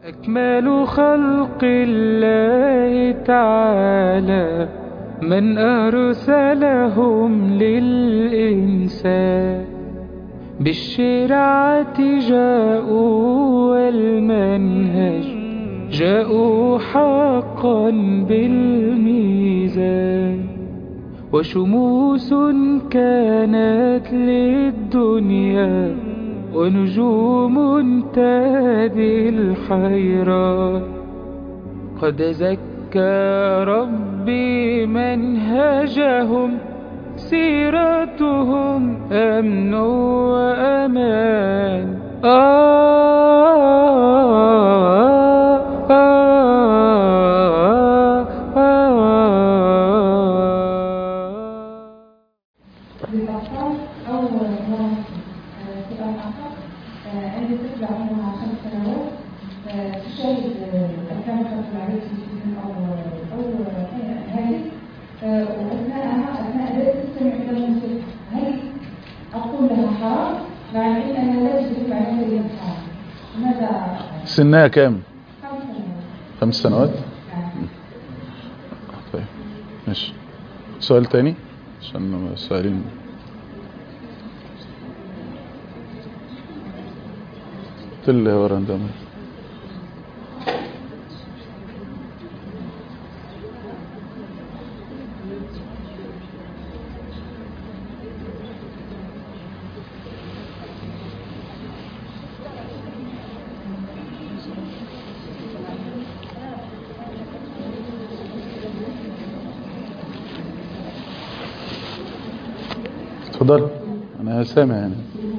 أكمل خلق الله تعالى من أرسلهم للإنسان بالشرعة جاءوا والمنهج جاءوا حقا بالميزان وشموس كانت للدنيا ونجوم تهدي الحيران قد زكى ربي منهجهم سيرتهم أمن وأمان آه آه آه آه للأطفال أو مراهقين تبقى الأطفال عندي طفلة عمرها خمس سنوات تشاهد أفلام خمس العريس في السيزون أو أو هذه وأثناءها أثناء ذلك تستمع إلى الموسيقى هل أقول لها حرام مع العلم أنها لا تجد على هذا اليوم حرام ماذا سنها كام خمس سنوات خمس سنوات نعم. طيب ماشي سؤال تاني عشان السؤالين اللي ورا ده اتفضل انا سامع يعني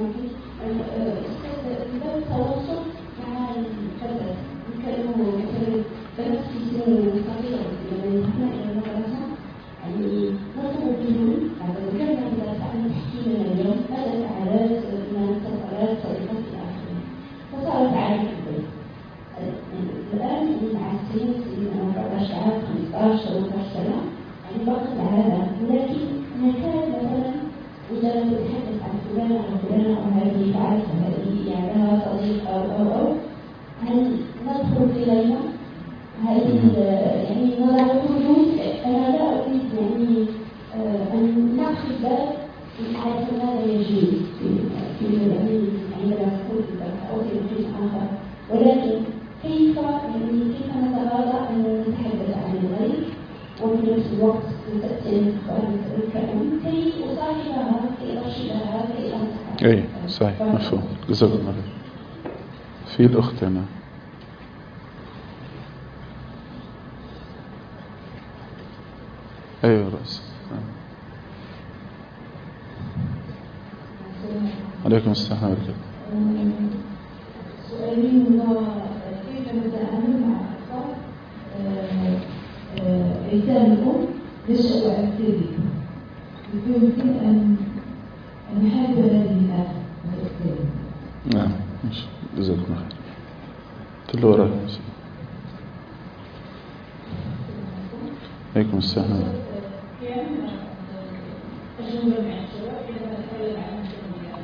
التواصل مع الفتاة كانوا مثلا بنات في سن صغيرة لما يذهبن إلى المدرسة يعني نطلب منهم بعد كان المدرسة أن تحكي لنا اليوم ماذا فعلت من اتصالات طريقة إلى آخره فصارت عادة في البيت الآن مع السن سن 14 عام 15 16 سنة يعني بقت هذا ولكن نكاد مثلا إذا لم تتحدث عن فلان أو فلان أو هذه فعلت هذه يعني لها صديق أو أو أو هل ندخل إليها هذه يعني نضع حدود أنا لا أريد يعني آه، أن نأخذ بالك من عارف ماذا يجري في في يعني عندما نقول أو في محيط آخر ولكن كيف يعني كيف نتغاضى أن نتحدث عن الغير وفي نفس الوقت نستأذن الكلام كي أصاحبها كي أرشدها كي أنصحها اي صحيح مفهوم جزاك الله خير في الاخت هنا ايوه رأس عليكم السلام ورحمة الله سؤالي هو كيف نتعامل مع أطفال آه، آه، أيتام الأم نشأوا على الكذب يمكن أن أن نحارب هذه الآفة هذا الكذب نعم ماشي جزاك الله خير اللي وراك عليكم السلام أجوبة مع الشباب عندما نتكلم عن الشباب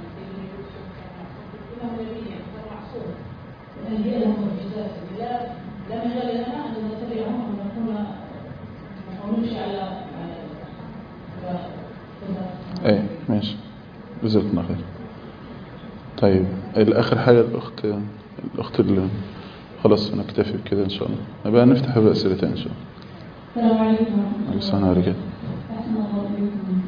الأنبياء لهم معجزات لا لا مجال لنا أن نتبعهم ونكون ما نقولش على على اي ماشي جزاك الله خير طيب الاخر حاجة الاخت الاخت اللي خلاص نكتفي بكده ان شاء الله نبقى نفتح بقى اسئله تاني ان شاء الله السلام عليكم عليكم السلام ورحمة الله أحسن الله إليكم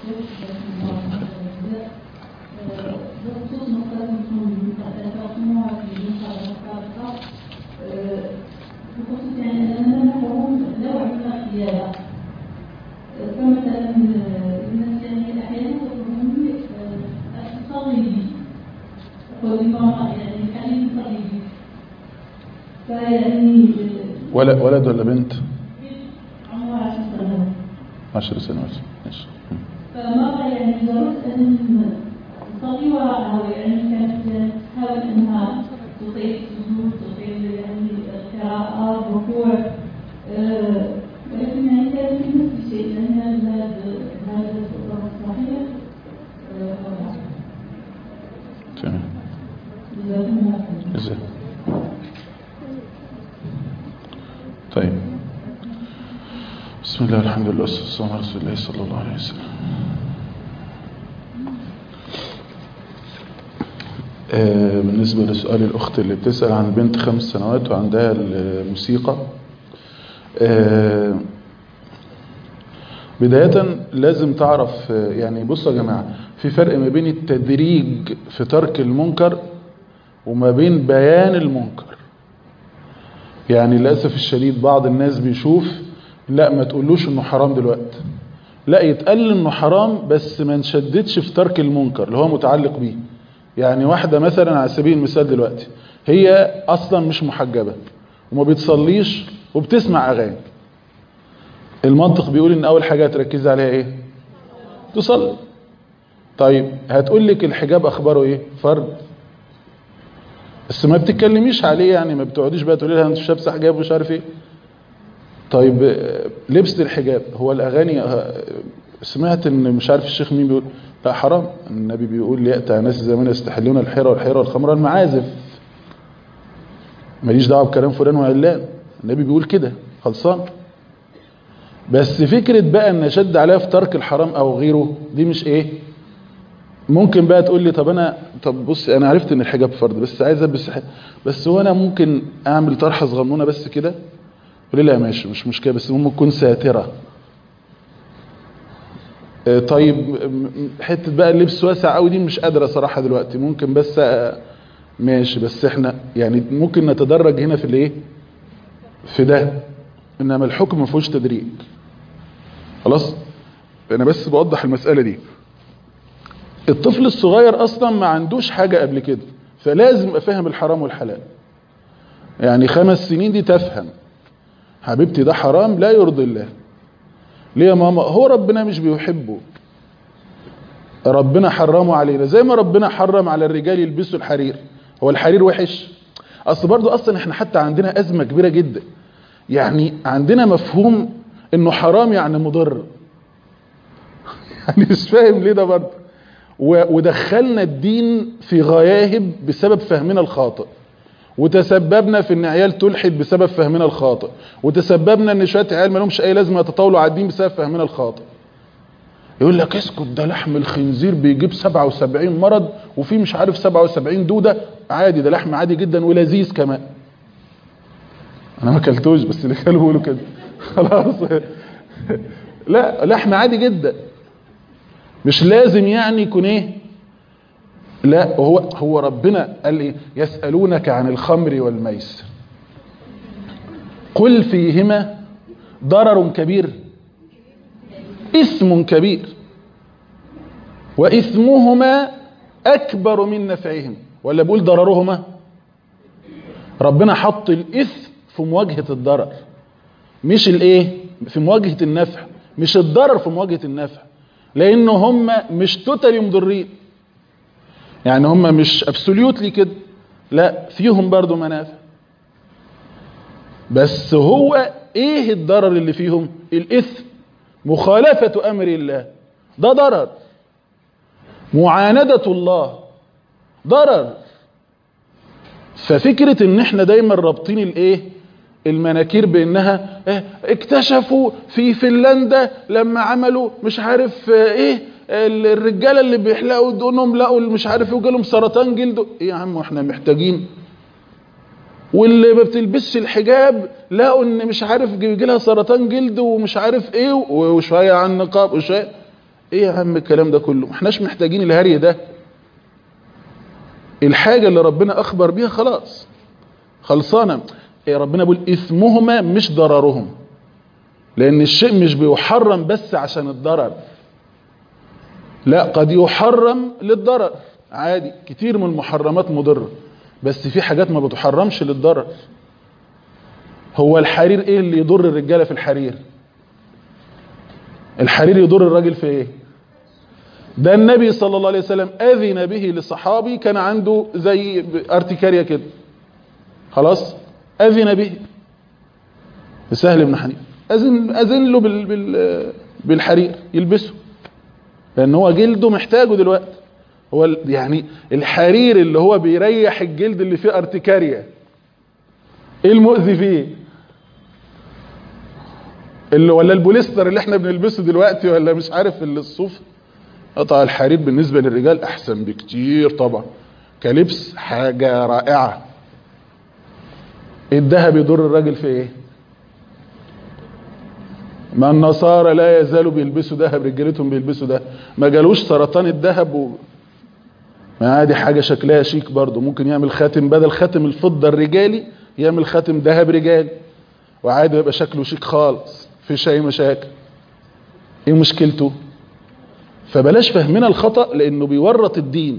بخصوص مقالتكم تقسموها في المحاضرة السابقة بخصوص يعني أننا نحكم نوع من الخيارة فمثلا الناس يعني أحيانا تطلبون الصليبي والإمارة يعني الحليب الصليبي فيعني ولد ولد ولا بنت عمرها عشر سنوات عشر سنوات ماشي فمرة يعني جربت أن أصلي وراءها يعني كانت تحاول أنها تطيل السجود تطيل يعني القراءة الركوع آه، ولكن يعني كانت في نفس الشيء لأن هذا هذا الصورة الصحيح آه، تمام جزاكم الله خير. ازاي طيب بسم الله الحمد لله والصلاة والسلام على رسول الله صلى الله عليه وسلم آه، بالنسبة لسؤال الأخت اللي بتسأل عن بنت خمس سنوات وعندها الموسيقى آه، بداية لازم تعرف آه، يعني بصوا يا جماعة في فرق ما بين التدريج في ترك المنكر وما بين بيان المنكر يعني للأسف الشديد بعض الناس بيشوف لا ما تقولوش انه حرام دلوقتي لا يتقال انه حرام بس ما نشددش في ترك المنكر اللي هو متعلق بيه يعني واحدة مثلا على سبيل المثال دلوقتي هي اصلا مش محجبة وما بتصليش وبتسمع اغاني المنطق بيقول ان اول حاجة تركز عليها ايه تصلي طيب هتقول لك الحجاب اخباره ايه فرض بس ما بتتكلميش عليه يعني ما بتقعديش بقى تقولي لها انت مش لابسه حجاب ومش عارف ايه طيب آه، لبس الحجاب هو الاغاني آه، سمعت ان مش عارف الشيخ مين بيقول لا حرام النبي بيقول ليأتى ناس زمان يستحلون الحيرة والحيرة والخمر المعازف ماليش دعوه بكلام فلان وعلان النبي بيقول كده خلصان بس فكرة بقى ان اشد عليها في ترك الحرام او غيره دي مش ايه ممكن بقى تقول لي طب انا طب بص انا عرفت ان الحجاب فرض بس عايز البس حجاب بس هو انا ممكن اعمل طرحه صغنونه بس كده قول لي لا ماشي مش مشكله بس المهم تكون ساتره آه، طيب م- م- حته بقى اللبس واسع قوي دي مش قادره صراحه دلوقتي ممكن بس آه، ماشي بس احنا يعني ممكن نتدرج هنا في الايه في ده انما الحكم ما فيهوش تدريج خلاص انا بس بوضح المساله دي الطفل الصغير اصلا ما عندوش حاجة قبل كده فلازم يبقى فاهم الحرام والحلال يعني خمس سنين دي تفهم حبيبتي ده حرام لا يرضي الله ليه يا ماما هو ربنا مش بيحبه ربنا حرمه علينا زي ما ربنا حرم على الرجال يلبسوا الحرير هو الحرير وحش اصل برضو اصلا احنا حتى عندنا ازمة كبيرة جدا يعني عندنا مفهوم انه حرام يعني مضر يعني مش فاهم ليه ده برضه و- ودخلنا الدين في غياهب بسبب فهمنا الخاطئ وتسببنا في ان عيال تلحد بسبب فهمنا الخاطئ وتسببنا ان شويه عيال ما لهمش اي لازمه يتطاولوا على الدين بسبب فهمنا الخاطئ يقول لك اسكت ده لحم الخنزير بيجيب 77 مرض وفي مش عارف 77 دوده عادي ده لحم عادي جدا ولذيذ كمان انا ما اكلتوش بس اللي كانوا بيقولوا كده خلاص لا لحم عادي جدا مش لازم يعني يكون ايه لا هو هو ربنا قال ايه يسألونك عن الخمر والميسر قل فيهما ضرر كبير اسم كبير وإثمهما أكبر من نفعهم ولا بقول ضررهما ربنا حط الإثم في مواجهة الضرر مش الايه في مواجهة النفع مش الضرر في مواجهة النفع لان هم مش توتالي مضرين يعني هم مش ابسوليوتلي كده لا فيهم برضو منافع بس هو ايه الضرر اللي فيهم الاثم مخالفة امر الله ده ضرر معاندة الله ضرر ففكرة ان احنا دايما رابطين الايه المناكير بانها إيه اكتشفوا في فنلندا لما عملوا مش عارف آه، ايه ال- الرجاله اللي بيحلقوا دقنهم لقوا مش عارف ايه وجالهم سرطان جلد ايه يا عم احنا محتاجين واللي ما بتلبسش الحجاب لقوا ان مش عارف بيجي لها سرطان جلد ومش عارف ايه و- وشويه عن نقاب وشويه ايه يا عم الكلام ده كله ما احناش محتاجين الهري ده الحاجه اللي ربنا اخبر بيها خلاص خلصانه إيه ربنا بيقول اثمهما مش ضررهم لان الشيء مش بيحرم بس عشان الضرر لا قد يحرم للضرر عادي كتير من المحرمات مضرة بس في حاجات ما بتحرمش للضرر هو الحرير ايه اللي يضر الرجالة في الحرير الحرير يضر الراجل في ايه ده النبي صلى الله عليه وسلم اذن به لصحابي كان عنده زي ارتكاريا كده خلاص اذن به سهل بن حنيف اذن اذن له بال بال بالحرير يلبسه لان هو جلده محتاجه دلوقتي هو ال- يعني الحرير اللي هو بيريح الجلد اللي فيه ارتكاريا ايه المؤذي فيه اللي ولا البوليستر اللي احنا بنلبسه دلوقتي ولا مش عارف اللي الصوف قطع الحرير بالنسبة للرجال احسن بكتير طبعا كلبس حاجة رائعة الذهب يضر الراجل في ايه ما النصارى لا يزالوا بيلبسوا ذهب رجالتهم بيلبسوا ده ما جالوش سرطان الذهب و... ما عادي حاجة شكلها شيك برضه ممكن يعمل خاتم بدل خاتم الفضة الرجالي يعمل خاتم ذهب رجالي وعادي يبقى شكله شيك خالص فيش اي مشاكل ايه مشكلته فبلاش فهمنا الخطأ لانه بيورط الدين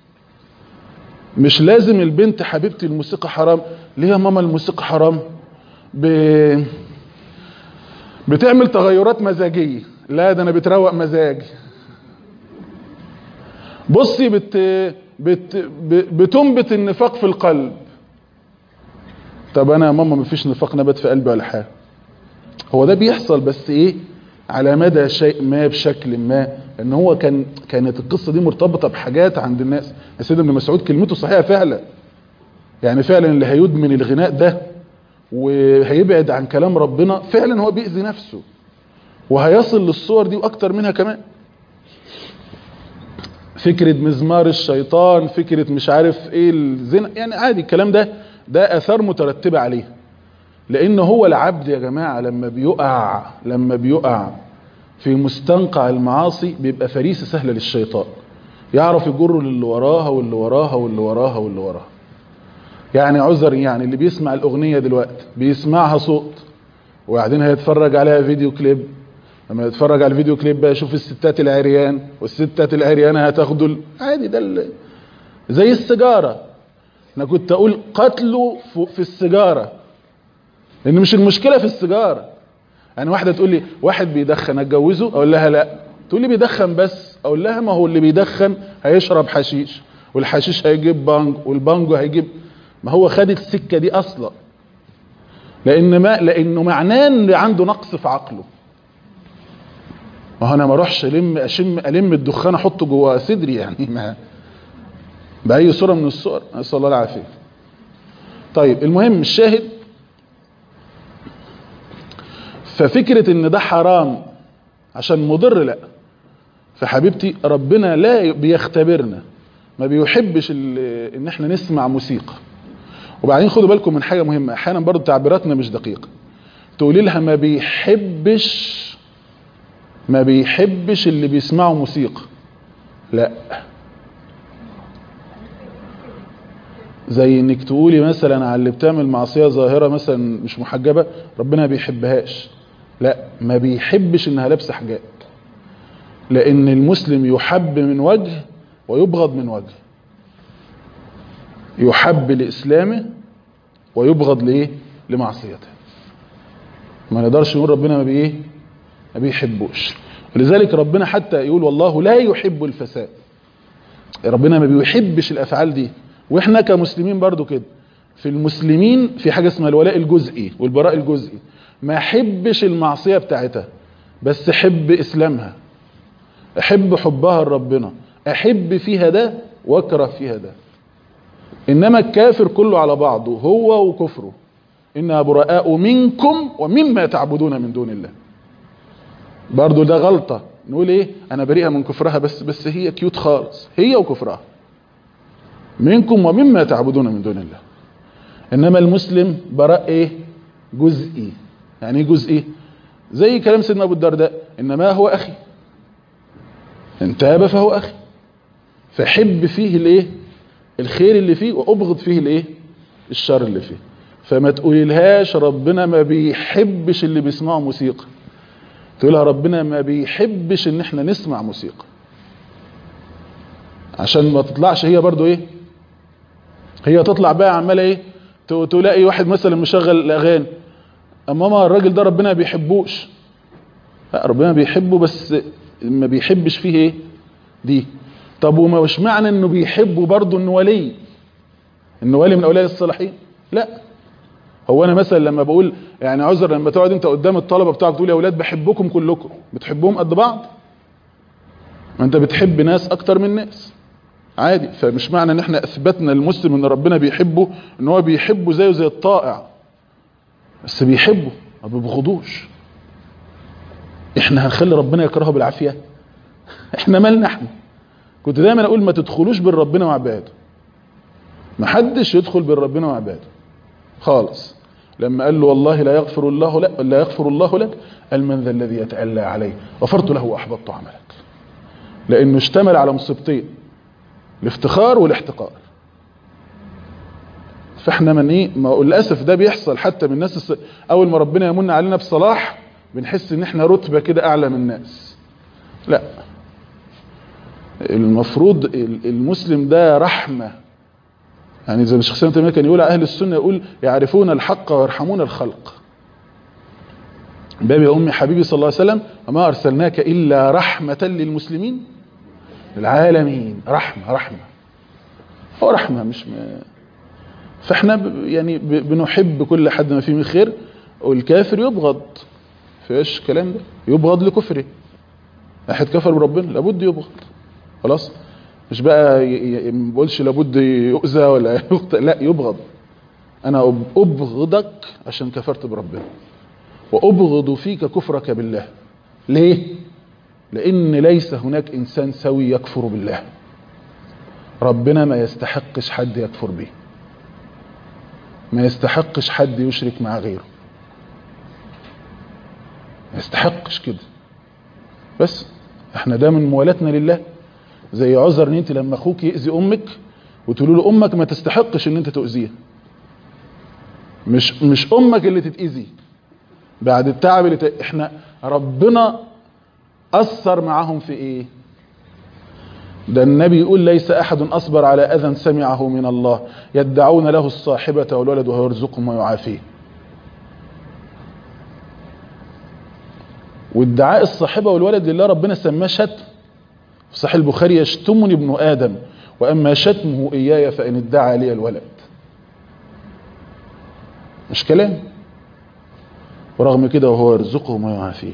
مش لازم البنت حبيبتي الموسيقى حرام ليه يا ماما الموسيقى حرام ب... بتعمل تغيرات مزاجية لا ده انا بتروق مزاجي بصي بت... بت... ب- بتنبت النفاق في القلب طب انا يا ماما مفيش نفاق نبات في قلبي ولا حاجه هو ده بيحصل بس ايه على مدى شيء ما بشكل ما ان هو كان كانت القصه دي مرتبطه بحاجات عند الناس يا سيدنا ابن مسعود كلمته صحيحه فعلا يعني فعلا اللي هيدمن الغناء ده وهيبعد عن كلام ربنا فعلا هو بيأذي نفسه وهيصل للصور دي واكتر منها كمان فكرة مزمار الشيطان فكرة مش عارف ايه الزنا يعني عادي الكلام ده ده اثار مترتبة عليه لان هو العبد يا جماعة لما بيقع لما بيقع في مستنقع المعاصي بيبقى فريسة سهلة للشيطان يعرف يجر للي وراها واللي وراها واللي وراها واللي وراها يعني عذر يعني اللي بيسمع الاغنية دلوقتي بيسمعها صوت وبعدين هيتفرج عليها فيديو كليب لما يتفرج على الفيديو كليب بقى يشوف الستات العريان والستات العريانة هتاخدوا ال- عادي ده ال- زي السيجارة انا كنت اقول قتله ف- في السيجارة لان مش المشكلة في السيجارة يعني واحدة تقول لي واحد بيدخن اتجوزه اقول لها لا تقول لي بيدخن بس اقول لها ما هو اللي بيدخن هيشرب حشيش والحشيش هيجيب بانج والبانجو هيجيب ما هو خد السكة دي اصلا لان ما لانه معناه ان عنده نقص في عقله ما هو انا ما اروحش الم اشم الم الدخان احطه جوه صدري يعني ما باي صوره من الصور نسال الله العافيه طيب المهم الشاهد ففكره ان ده حرام عشان مضر لا فحبيبتي ربنا لا بيختبرنا ما بيحبش ال- ان احنا نسمع موسيقى وبعدين خدوا بالكم من حاجه مهمه احيانا برضو تعبيراتنا مش دقيقه تقولي لها ما بيحبش ما بيحبش اللي بيسمعوا موسيقى لا زي انك تقولي مثلا على اللي بتعمل معصيه ظاهره مثلا مش محجبه ربنا ما بيحبهاش لا ما بيحبش انها لابسه حجاب لان المسلم يحب من وجه ويبغض من وجه يحب لاسلامه ويبغض لايه لمعصيته ما نقدرش نقول ربنا ما بايه ما بيحبوش ولذلك ربنا حتى يقول والله لا يحب الفساد ربنا ما بيحبش الافعال دي واحنا كمسلمين برضو كده في المسلمين في حاجه اسمها الولاء الجزئي والبراء الجزئي ما احبش المعصيه بتاعتها بس احب اسلامها احب حبها لربنا احب فيها ده واكره فيها ده انما الكافر كله على بعضه هو وكفره انها براء منكم ومما تعبدون من دون الله برضو ده غلطة نقول ايه انا بريئة من كفرها بس بس هي كيوت خالص هي وكفرها منكم ومما تعبدون من دون الله انما المسلم براء ايه جزئي يعني ايه جزئي زي كلام سيدنا ابو الدرداء انما هو اخي ان تاب فهو اخي فحب فيه الايه الخير اللي فيه وابغض فيه الايه الشر اللي فيه فما تقوليلهاش ربنا ما بيحبش اللي بيسمعوا موسيقى تقولها ربنا ما بيحبش ان احنا نسمع موسيقى عشان ما تطلعش هي برضو ايه هي تطلع بقى عماله ايه ت- تلاقي واحد مثلا مشغل الاغاني اما ما الراجل ده ربنا ما بيحبوش لا ربنا بيحبه بس ما بيحبش فيه ايه دي طب وما مش معنى انه بيحبه برضه انه ولي انه ولي من اولياء الصالحين لا هو انا مثلا لما بقول يعني عذر لما تقعد انت قدام الطلبه بتوعك تقول يا اولاد بحبكم كلكم بتحبهم قد بعض ما انت بتحب ناس اكتر من ناس عادي فمش معنى ان احنا اثبتنا المسلم ان ربنا بيحبه ان هو بيحبه زيه زي الطائع بس بيحبه ما بيبغضوش احنا هنخلي ربنا يكرهه بالعافيه احنا مالنا احنا كنت دايما اقول ما تدخلوش بين ربنا وعباده ما حدش يدخل بين ربنا وعباده خالص لما قال له والله لا يغفر الله لك لا يغفر الله لك قال من ذا الذي يتألى عليه غفرت له واحبطت عملك لانه اشتمل على مصيبتين الافتخار والاحتقار فاحنا من ايه ما هو للاسف ده بيحصل حتى من الناس الس... اول ما ربنا يمن علينا بصلاح بنحس ان احنا رتبه كده اعلى من الناس لا المفروض ال- المسلم ده رحمه يعني زي ما الشيخ سلام تيميه كان يقول على اهل السنه يقول يعرفون الحق ويرحمون الخلق باب يا امي حبيبي صلى الله عليه وسلم وما ارسلناك الا رحمه للمسلمين للعالمين رحمه رحمه هو رحمه مش م... فاحنا ب- يعني ب- بنحب كل حد ما فيه من خير والكافر يبغض فيش كلام ده يبغض لكفره واحد كفر بربنا لابد يبغض خلاص مش بقى ي- ي- ما بقولش لابد يؤذى ولا يقتل لا يبغض انا أب- ابغضك عشان كفرت بربنا وابغض فيك كفرك بالله ليه لان ليس هناك انسان سوي يكفر بالله ربنا ما يستحقش حد يكفر به ما يستحقش حد يشرك مع غيره ما يستحقش كده بس احنا ده من موالاتنا لله زي عذر ان انت لما اخوك يأذي امك وتقول له امك ما تستحقش ان انت تؤذيها مش مش امك اللي تتأذي بعد التعب اللي ت... احنا ربنا اثر معاهم في ايه ده النبي يقول ليس احد اصبر على اذى سمعه من الله يدعون له الصاحبة والولد وهو يرزقهم ويعافيه وادعاء الصاحبة والولد لله ربنا سماه شتم في صحيح البخاري يشتمني ابن ادم واما شتمه اياي فان ادعى لي الولد مش كلام ورغم كده وهو يرزقهم ويعافيه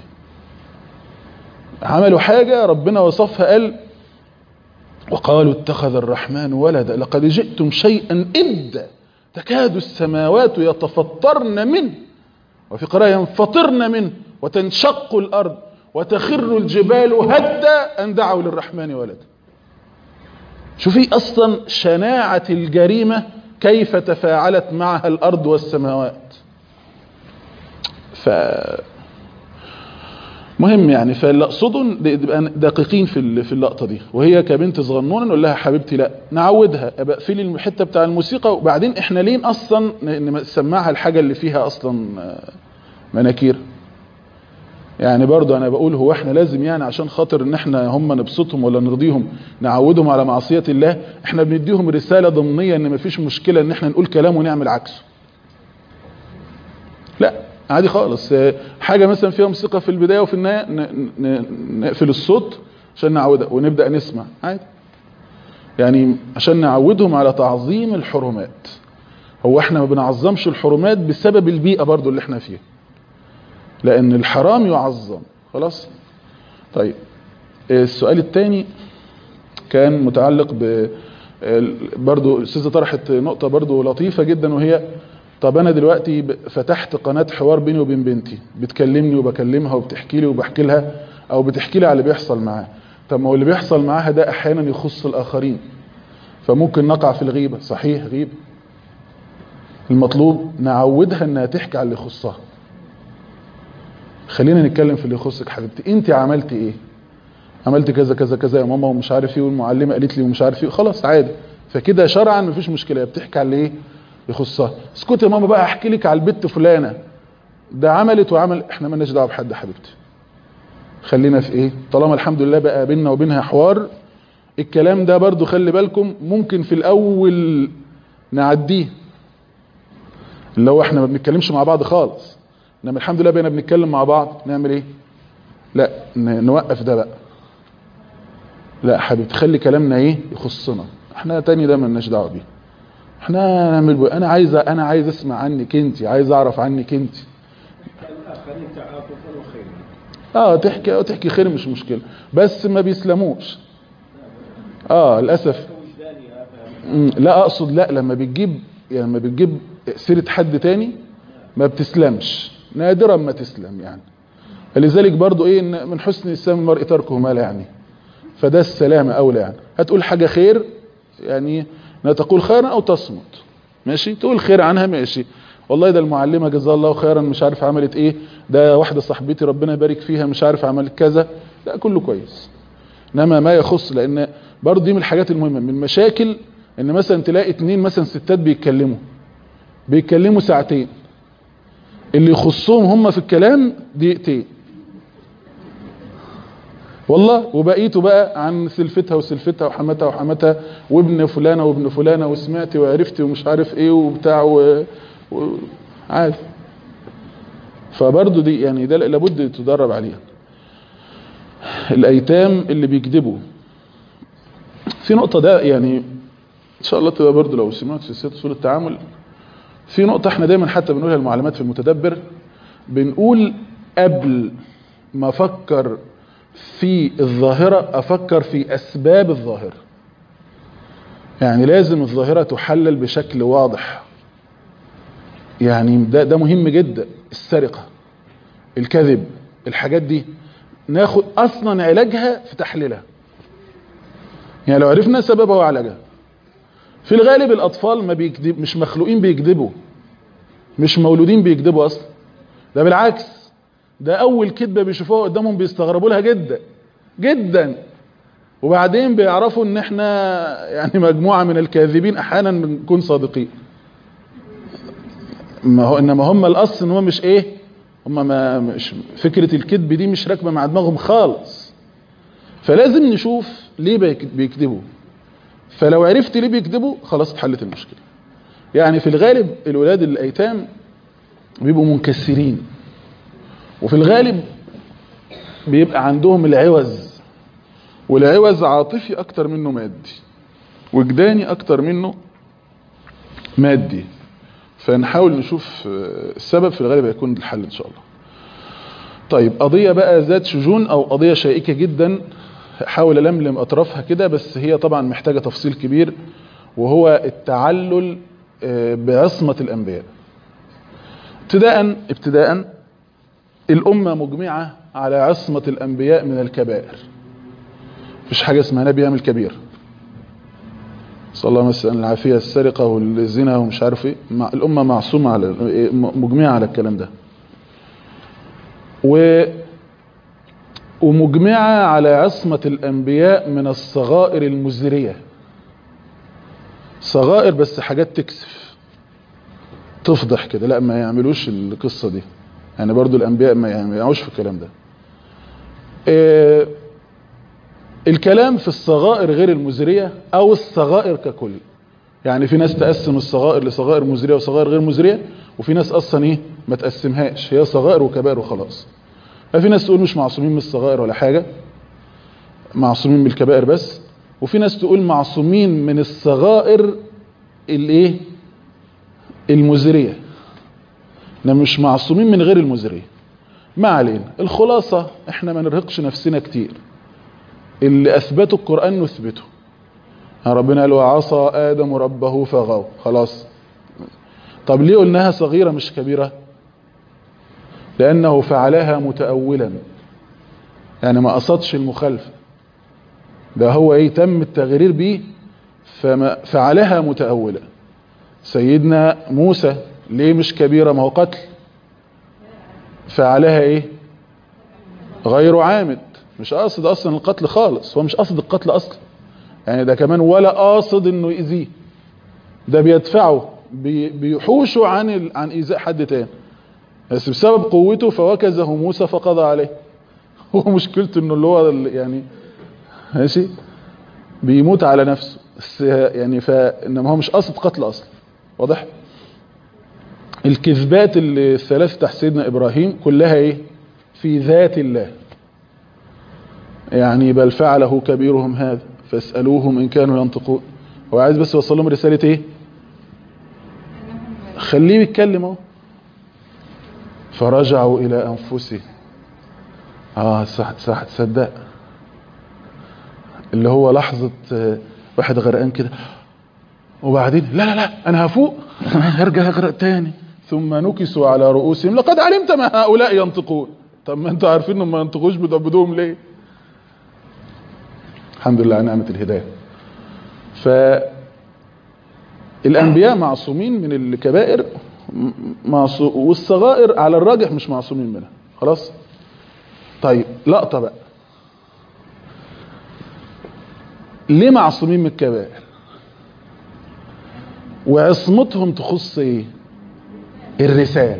عملوا حاجة ربنا وصفها قال وقالوا اتخذ الرحمن ولدا لقد جئتم شيئا إدا تكاد السماوات يتفطرن منه وفي قراءة ينفطرن منه وتنشق الأرض وتخر الجبال هدا أن دعوا للرحمن ولدا شوفي أصلا شناعة الجريمة كيف تفاعلت معها الأرض والسماوات ف مهم يعني فاللي اقصده نبقى دقيقين في ال- في اللقطه دي وهي كبنت صغنونه نقول لها حبيبتي لا نعودها ابقى اقفلي الحته بتاع الموسيقى وبعدين احنا ليه اصلا ن- نسمعها الحاجه اللي فيها اصلا آه، مناكير يعني برضو انا بقول هو احنا لازم يعني عشان خاطر ان احنا هم نبسطهم ولا نرضيهم نعودهم على معصيه الله احنا بنديهم رساله ضمنيه ان مفيش مشكله ان احنا نقول كلام ونعمل عكسه لا عادي خالص آه، حاجة مثلا فيها موسيقى في البداية وفي النهاية ن- ن- نقفل الصوت عشان نعودها ونبدأ نسمع عادي يعني عشان نعودهم على تعظيم الحرمات هو احنا ما بنعظمش الحرمات بسبب البيئة برضو اللي احنا فيها لان الحرام يعظم خلاص طيب آه، السؤال الثاني كان متعلق ب ال- برضو الاستاذه طرحت نقطة برضو لطيفة جدا وهي طب انا دلوقتي ب- فتحت قناة حوار بيني وبين بنتي بتكلمني وبكلمها وبتحكي لي وبحكي لها او بتحكي لي على اللي بيحصل معاها طب ما هو اللي بيحصل معاها ده احيانا يخص الاخرين فممكن نقع في الغيبة صحيح غيبة المطلوب نعودها انها تحكي على اللي يخصها خلينا نتكلم في اللي يخصك حبيبتي انت عملتي ايه عملت كذا كذا كذا يا ماما ومش عارف ايه والمعلمه قالت لي ومش عارف ايه خلاص عادي فكده شرعا مفيش مشكله هي بتحكي على ايه يخصها اسكتي يا ماما بقى احكي لك على البت فلانه ده عملت وعمل احنا مالناش دعوه بحد يا حبيبتي خلينا في ايه طالما الحمد لله بقى بيننا وبينها حوار الكلام ده برضو خلي بالكم ممكن في الاول نعديه اللي هو احنا ما بنتكلمش مع بعض خالص انما الحمد لله بقينا بنتكلم مع بعض نعمل ايه لا ن- نوقف ده بقى لا حبيبي خلي كلامنا ايه يخصنا احنا تاني ده مالناش دعوه بيه احنا نعمل بقى. انا عايز انا عايز اسمع عنك انت عايز اعرف عنك انت الآخرين تعاطفا وخيرا اه تحكي اه تحكي خير مش مشكله بس ما بيسلموش اه للاسف وجداني هذا مم، لا اقصد لا لما بتجيب يعني لما بتجيب سيره حد تاني ما بتسلمش نادرا ما تسلم يعني فلذلك برضو ايه ان من حسن اسلام المرء تركه ما لا يعني فده السلامة اولى يعني هتقول حاجة خير يعني لا تقول خيرا او تصمت ماشي تقول خير عنها ماشي والله ده المعلمة جزاها الله خيرا مش عارف عملت ايه ده واحدة صاحبتي ربنا يبارك فيها مش عارف عملت كذا لا كله كويس انما ما يخص لان برضه دي من الحاجات المهمة من المشاكل ان مثلا تلاقي اتنين مثلا ستات بيتكلموا بيتكلموا ساعتين اللي يخصهم هم في الكلام دقيقتين والله وبقيته بقى عن سلفتها وسلفتها وحماتها وحماتها وابن فلانة وابن فلانة وسمعتي وعرفتي ومش عارف ايه وبتاع و... و... عادي فبرضه دي يعني ده لابد تدرب عليها الايتام اللي بيكذبوا في نقطة ده يعني ان شاء الله تبقى برضه لو سمعت سلسلة اصول التعامل في نقطة احنا دايما حتى بنقولها المعلومات في المتدبر بنقول قبل ما افكر في الظاهرة افكر في اسباب الظاهرة يعني لازم الظاهرة تحلل بشكل واضح يعني ده, ده مهم جدا السرقة الكذب الحاجات دي ناخد اصلا علاجها في تحليلها يعني لو عرفنا سببها وعلاجها في الغالب الاطفال ما بيكذب مش مخلوقين بيكذبوا مش مولودين بيكذبوا اصلا ده بالعكس ده اول كذبه بيشوفوها قدامهم بيستغربوا لها جدا جدا وبعدين بيعرفوا ان احنا يعني مجموعه من الكاذبين احيانا بنكون صادقين ما هو انما هم الاصل ان هم مش ايه هم ما مش فكره الكذب دي مش راكبه مع دماغهم خالص فلازم نشوف ليه بيكذبوا فلو عرفت ليه بيكذبوا خلاص اتحلت المشكله يعني في الغالب الولاد الايتام بيبقوا منكسرين وفي الغالب بيبقى عندهم العوز والعوز عاطفي اكتر منه مادي وجداني اكتر منه مادي فنحاول نشوف السبب في الغالب هيكون الحل ان شاء الله طيب قضية بقى ذات شجون او قضية شائكة جدا حاول ألملم أطرافها كده بس هي طبعا محتاجة تفصيل كبير وهو التعلل بعصمة الأنبياء ابتداء ابتداء الأمة مجمعة على عصمة الأنبياء من الكبائر مفيش حاجة اسمها نبي يعمل كبير صلى الله مثلا العافية السرقة والزنا ومش عارف ايه الأمة معصومة على مجمعة على الكلام ده و ومجمعة على عصمة الأنبياء من الصغائر المزرية صغائر بس حاجات تكسف تفضح كده لا ما يعملوش القصة دي يعني برضو الأنبياء ما يعملوش في الكلام ده إيه الكلام في الصغائر غير المزرية أو الصغائر ككل يعني في ناس تقسم الصغائر لصغائر مزرية وصغائر غير مزرية وفي ناس أصلا إيه ما تقسمهاش هي صغائر وكبائر وخلاص ففي ناس تقول مش معصومين من الصغائر ولا حاجة معصومين من الكبائر بس وفي ناس تقول معصومين من الصغائر الايه المزرية انما مش معصومين من غير المزرية ما علينا الخلاصة احنا ما نرهقش نفسنا كتير اللي اثبته القرآن نثبته ربنا قال وعصى ادم ربه فغوا خلاص طب ليه قلناها صغيرة مش كبيرة لأنه فعلها متأولا يعني ما قصدش المخالفة ده هو ايه تم التغرير به فما فعلها متأولا سيدنا موسى ليه مش كبيرة ما هو قتل فعلها ايه غير عامد مش قاصد اصلا القتل خالص هو مش قاصد القتل اصلا يعني ده كمان ولا قاصد انه يأذيه ده بيدفعه بيحوشه عن عن ايذاء حد تاني بس بسبب قوته فوكزه موسى فقضى عليه هو مشكلته انه اللي هو يعني ماشي بيموت على نفسه بس يعني فانما هو مش قصد قتل اصلا واضح الكذبات اللي الثلاث تحت سيدنا ابراهيم كلها ايه في ذات الله يعني بل فعله كبيرهم هذا فاسألوهم ان كانوا ينطقون هو عايز بس يوصل لهم رسالة ايه خليه يتكلم اهو فرجعوا الى انفسهم اه صح صح تصدق اللي هو لحظة واحد غرقان كده وبعدين لا لا لا انا هفوق هرجع اغرق تاني ثم نكسوا على رؤوسهم لقد علمت ما هؤلاء ينطقون طب ما انتوا عارفين انهم ما ينطقوش بتعبدوهم ليه الحمد لله على نعمه الهدايه ف الانبياء معصومين من الكبائر م- معصو... والصغائر على الراجح مش معصومين منها خلاص طيب لقطه بقى ليه معصومين من الكبائر وعصمتهم تخص ايه الرسالة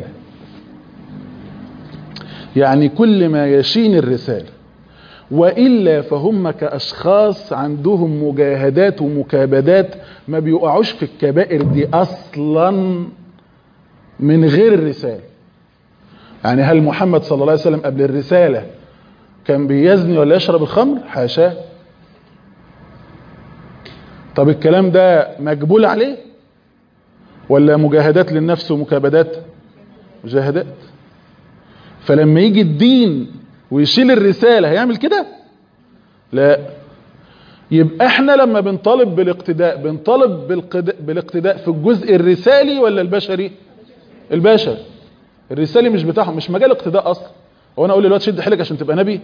يعني كل ما يشين الرسالة وإلا فهم كأشخاص عندهم مجاهدات ومكابدات ما بيقعوش في الكبائر دي أصلا من غير الرسالة يعني هل محمد صلى الله عليه وسلم قبل الرسالة كان بيزني ولا يشرب الخمر حاشاه طب الكلام ده مقبول عليه ولا مجاهدات للنفس ومكابدات مجاهدات فلما يجي الدين ويشيل الرسالة هيعمل كده لا يبقى احنا لما بنطالب بالاقتداء بنطالب بالقد- بالاقتداء في الجزء الرسالي ولا البشري البشري الرسالي مش بتاعهم مش مجال اقتداء اصلا هو انا اقول للواد شد حيلك عشان تبقى نبي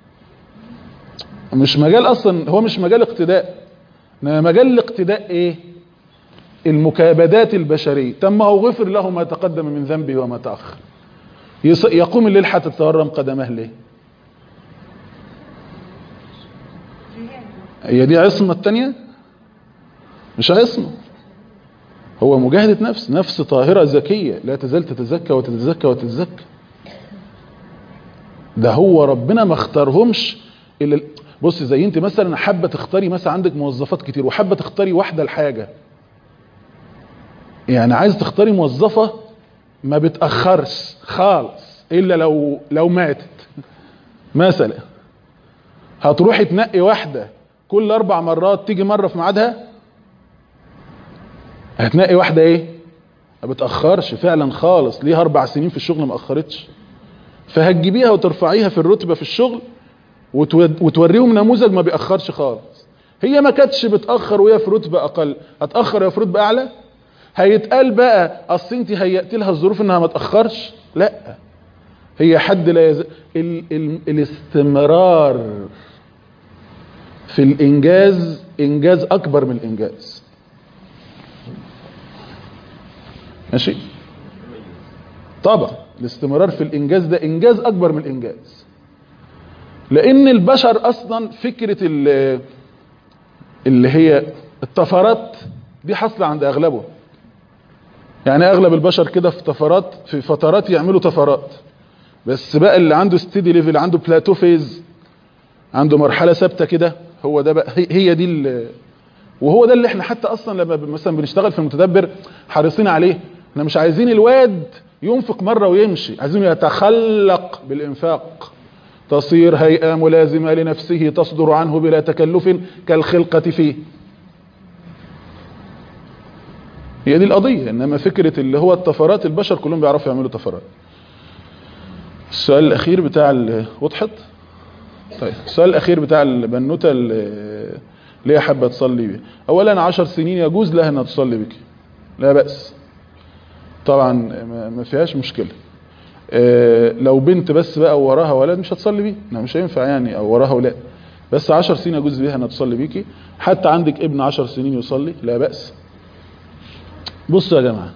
مش مجال اصلا هو مش مجال اقتداء انما مجال الاقتداء ايه المكابدات البشريه طب ما هو غفر له ما تقدم من ذنبه وما تاخر يص- يقوم الليل حتى تتورم قدمه ليه هي دي عصمه الثانيه مش عصمه هو مجاهده نفس نفس طاهره ذكيه لا تزال تتزكى وتتزكى وتتزكى ده هو ربنا ما اختارهمش الا بص زي انت مثلا حابه تختاري مثلا عندك موظفات كتير وحابه تختاري واحده لحاجه يعني عايز تختاري موظفه ما بتاخرش خالص الا لو لو ماتت مثلا هتروحي تنقي واحده كل اربع مرات تيجي مره في ميعادها هتنقي واحده ايه ما بتاخرش فعلا خالص ليها اربع سنين في الشغل ما اخرتش فهتجيبيها وترفعيها في الرتبه في الشغل وتود- وتوريهم نموذج ما بيأخرش خالص هي ما كانتش بتأخر وهي في رتبة أقل هتأخر وهي في رتبة أعلى هيتقال بقى أصل أنت هيأتي لها الظروف إنها ما تأخرش لا هي حد لا يز... ال... ال... الاستمرار في الإنجاز إنجاز أكبر من الإنجاز ماشي طبعا الاستمرار في الإنجاز ده إنجاز أكبر من الإنجاز لان البشر اصلا فكرة ال- اللي هي الطفرات دي حاصله عند اغلبهم يعني اغلب البشر كده في طفرات في فترات يعملوا طفرات بس بقى اللي عنده ستيدي ليفل عنده بلاتو فيز عنده مرحله ثابته كده هو ده بقى هي- هي دي ال- وهو ده اللي احنا حتى اصلا لما ب- مثلا بنشتغل في المتدبر حريصين عليه احنا مش عايزين الواد ينفق مره ويمشي عايزينه يتخلق بالانفاق تصير هيئة ملازمة لنفسه تصدر عنه بلا تكلف كالخلقة فيه هي دي القضية انما فكرة اللي هو الطفرات البشر كلهم بيعرفوا يعملوا طفرات السؤال الاخير بتاع ال- وضحت طيب السؤال الاخير بتاع البنوتة اللي اللي هي حابة تصلي بيه اولا عشر سنين يجوز لها انها تصلي بك لا بأس طبعا ما- ما فيهاش مشكلة آه، لو بنت بس بقى وراها ولد مش هتصلي بيه لا مش هينفع يعني او وراها ولاد بس عشر سنين يجوز بيها انها تصلي بيكي حتى عندك ابن عشر سنين يصلي لا بأس بصوا يا جماعة